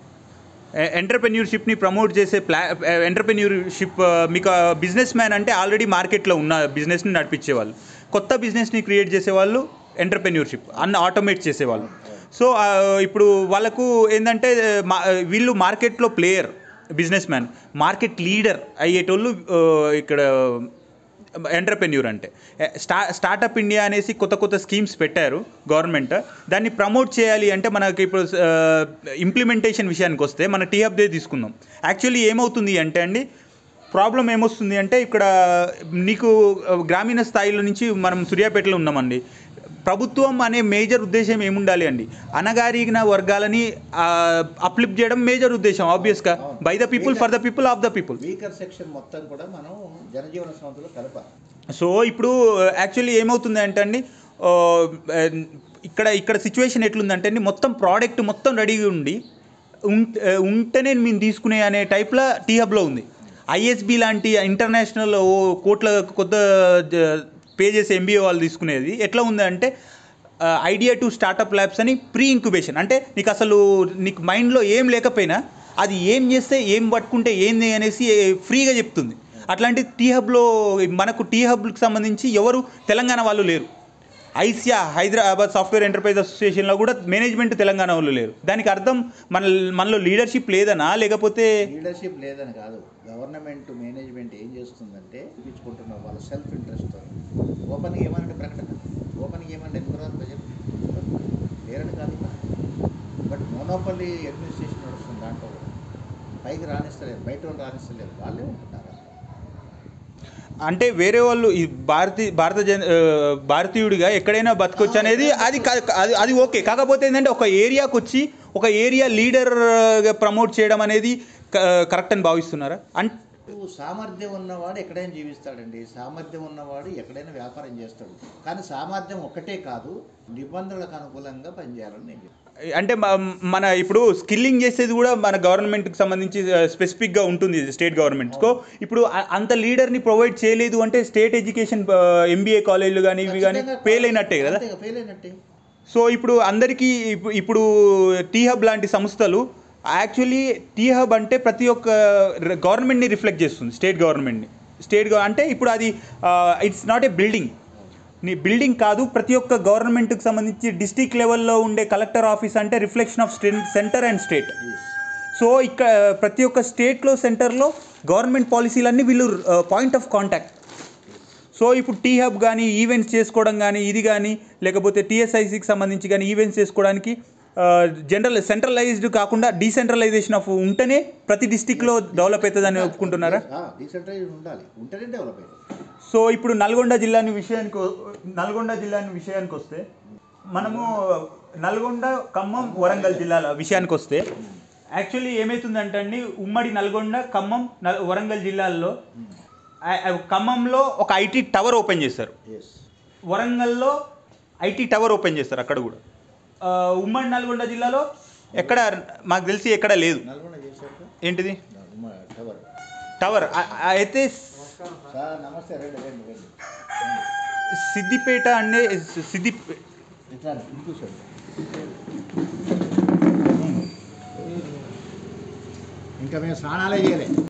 Speaker 1: ఎంటర్ప్రెన్యూర్షిప్ని ప్రమోట్ చేసే ప్లా ఎంటర్ప్రెన్యూర్షిప్ మీకు బిజినెస్ మ్యాన్ అంటే ఆల్రెడీ మార్కెట్లో ఉన్న బిజినెస్ని నడిపించేవాళ్ళు కొత్త బిజినెస్ని క్రియేట్ చేసేవాళ్ళు ఎంటర్ప్రెన్యూర్షిప్ అన్న ఆటోమేట్ చేసేవాళ్ళు సో ఆ, ఇప్పుడు వాళ్ళకు ఏంటంటే మా- వీళ్ళు మార్కెట్లో player businessman market leader అయ్యేటోళ్ళు ఆ, ఇక్కడ ఎంటర్ప్రెన్యూర్ అంటే స్టా స్టార్టప్ ఇండియా అనేసి కొత్త కొత్త స్కీమ్స్ పెట్టారు గవర్నమెంట్ దాన్ని ప్రమోట్ చేయాలి అంటే మనకి ఇప్పుడు ఇంప్లిమెంటేషన్ విషయానికి వస్తే మన టీహబ్దే తీసుకుందాం యాక్చువల్లీ ఏమవుతుంది అంటే అండి ప్రాబ్లం ఏమొస్తుంది అంటే ఇక్కడ నీకు ఆ, గ్రామీణ స్థాయిలో నుంచి మనం సూర్యాపేటలో ఉన్నామండి ప్రభుత్వం అనే మేజర్ ఉద్దేశం ఏముండాలి అండి అనగారిన వర్గాలని అప్లిప్ చేయడం మేజర్ ఉద్దేశం ఆబ్వియస్గా by the people for the people of the people
Speaker 2: weaker section మొత్తం కూడా మనం జనజీవన సంస్థలో కలపాలి
Speaker 1: సో ఇప్పుడు యాక్చువల్లీ ఏమవుతుంది అంటే అండి ఆ, ఇక్కడ ఇక్కడ సిచ్యువేషన్ ఎట్లుందంటే అండి, మొత్తం ప్రోడక్ట్ మొత్తం రెడీగా ఉండి ఉంట- ఉంటేనే మేము తీసుకునే అనే టైప్లో టీ హబ్లో ఉంది ఐఎస్బి లాంటి ఇంటర్నేషనల్ ఓ కోట్ల కొత్త పే చేసే ఎంబీఏ వాళ్ళు తీసుకునేది ఎట్లా ఉంది ఐడియా టు స్టార్టప్ ల్యాబ్స్ అని ప్రీ ఇంక్యుబేషన్ అంటే నీకు అసలు నీకు మైండ్లో ఏం లేకపోయినా అది ఏం చేస్తే ఏం పట్టుకుంటే ఏంది అనేసి ఫ్రీగా చెప్తుంది అట్లాంటి టీ హబ్లో మనకు టీ హబ్కి సంబంధించి ఎవరు తెలంగాణ వాళ్ళు లేరు ఐసియా హైదరాబాద్ సాఫ్ట్వేర్ ఎంటర్ప్రైజ్ అసోసియేషన్లో కూడా మేనేజ్మెంట్ తెలంగాణ వాళ్ళు లేరు దానికి అర్థం మన మనలో లీడర్షిప్ లేదనా లేకపోతే
Speaker 2: లీడర్షిప్ లేదని కాదు గవర్నమెంట్ మేనేజ్మెంట్ ఏం చేస్తుందంటే చూపించుకుంటున్నారు వాళ్ళ సెల్ఫ్ ఇంట్రెస్ట్ ఓపెన్గా ఏమనంటే ప్రకటన ఓపెన్గా ఏమంటే ఎందుకు రాదు ప్రజలు లేరని కాదు బట్ మోనోపల్లి అడ్మినిస్ట్రేషన్ నడుస్తుంది దాంట్లో కూడా పైకి రాణిస్తలేదు బయట వాళ్ళు రాణిస్తలేదు వాళ్ళే ఉంటున్నారు
Speaker 1: అంటే వేరే వాళ్ళు ఈ భారతీ భారత జన ఆ, భారతీయుడిగా ఎక్కడైనా బతకొచ్చు అనేది అది కా- అది అది ఓకే కాకపోతే ఏంటంటే ఒక ఏరియాకి వచ్చి ఒక ఏరియా లీడర్గా ప్రమోట్ చేయడం అనేది కరెక్ట్ అని భావిస్తున్నారా అంటే
Speaker 2: నువ్వు సామర్థ్యం ఉన్నవాడు ఎక్కడైనా జీవిస్తాడండి సామర్థ్యం ఉన్నవాడు ఎక్కడైనా వ్యాపారం చేస్తాడు కానీ సామర్థ్యం ఒక్కటే కాదు నిబంధనలకు అనుకూలంగా పనిచేయాలని నేను చెప్తాను
Speaker 1: అంటే మ- మన ఇప్పుడు స్కిల్లింగ్ చేసేది కూడా మన గవర్నమెంట్కి సంబంధించి స్పెసిఫిక్గా ఉంటుంది స్టేట్ గవర్నమెంట్స్కో ఇప్పుడు అ- అంత లీడర్ని ప్రొవైడ్ చేయలేదు అంటే స్టేట్ ఎడ్యుకేషన్ ఎంబీఏ కాలేజీలు కానీ ఇవి కానీ ఫెయిల్ అయినట్టే కదా
Speaker 2: ఫెయిల్ అయినట్టే
Speaker 1: సో ఇప్పుడు అందరికీ ఇప్పు- ఇప్పుడు టీ హబ్ లాంటి సంస్థలు యాక్చువల్లీ టీ హబ్ అంటే ప్రతి ఒక్క గవర్నమెంట్ని రిఫ్లెక్ట్ చేస్తుంది స్టేట్ గవర్నమెంట్ని స్టేట్ గవ- అంటే ఇప్పుడు అది ఇట్స్ నాట్ ఏ బిల్డింగ్ నీ బిల్డింగ్ కాదు ప్రతి ఒక్క గవర్నమెంట్కి సంబంధించి డిస్టిక్ లెవెల్లో ఉండే కలెక్టర్ ఆఫీస్ అంటే reflection of centre and state so ఇక్కడ ప్రతి ఒక్క స్టేట్లో సెంటర్లో గవర్నమెంట్ పాలసీలన్నీ వీళ్ళు పాయింట్ ఆఫ్ కాంటాక్ట్ సో ఇప్పుడు టీ హబ్ కానీ ఈవెంట్స్ చేసుకోవడం కానీ ఇది కానీ లేకపోతే టీఎస్ఐసికి సంబంధించి కానీ ఈవెంట్స్ చేసుకోవడానికి జనరల్ సెంట్రలైజ్డ్ కాకుండా డీసెంట్రలైజేషన్ ఆఫ్ ఉంటేనే ప్రతి డిస్టిక్లో డెవలప్ అవుతుందని ఒప్పుకుంటున్నారా
Speaker 2: డీసెంట్రలైజ్ ఉండాలి ఉంటేనే డెవలప్ అవుతుంది
Speaker 1: సో ఇప్పుడు నల్గొండ జిల్లాని విషయానికి వ- నల్గొండ జిల్లాని విషయానికి వస్తే మనము నల్గొండ ఖమ్మం వరంగల్ జిల్లాల విషయానికి వస్తే యాక్చువల్లీ ఏమవుతుందంటే అండి ఉమ్మడి నల్గొండ ఖమ్మం నల్- వరంగల్ జిల్లాల్లో ఆ- ఆ ఖమ్మంలో ఒక ఐటీ టవర్ ఓపెన్ చేస్తారు
Speaker 2: ఎస్
Speaker 1: వరంగల్లో ఐటీ టవర్ ఓపెన్ చేస్తారు అక్కడ కూడా ఆ, ఉమ్మడి నల్గొండ జిల్లాలో ఎక్కడ మాకు తెలిసి ఎక్కడ లేదు
Speaker 2: నల్గొండ చేశాక
Speaker 1: ఏంటిది
Speaker 2: టవర్
Speaker 1: టవర్ ఆ- ఆ అయితే
Speaker 2: సార్ నమస్తే రండి రండి రండి
Speaker 1: సిద్దిపేట అనే సిద్ది
Speaker 2: ఇట్లా కూర్చోండి ఇంకా మేము స్నానాలే చేయలే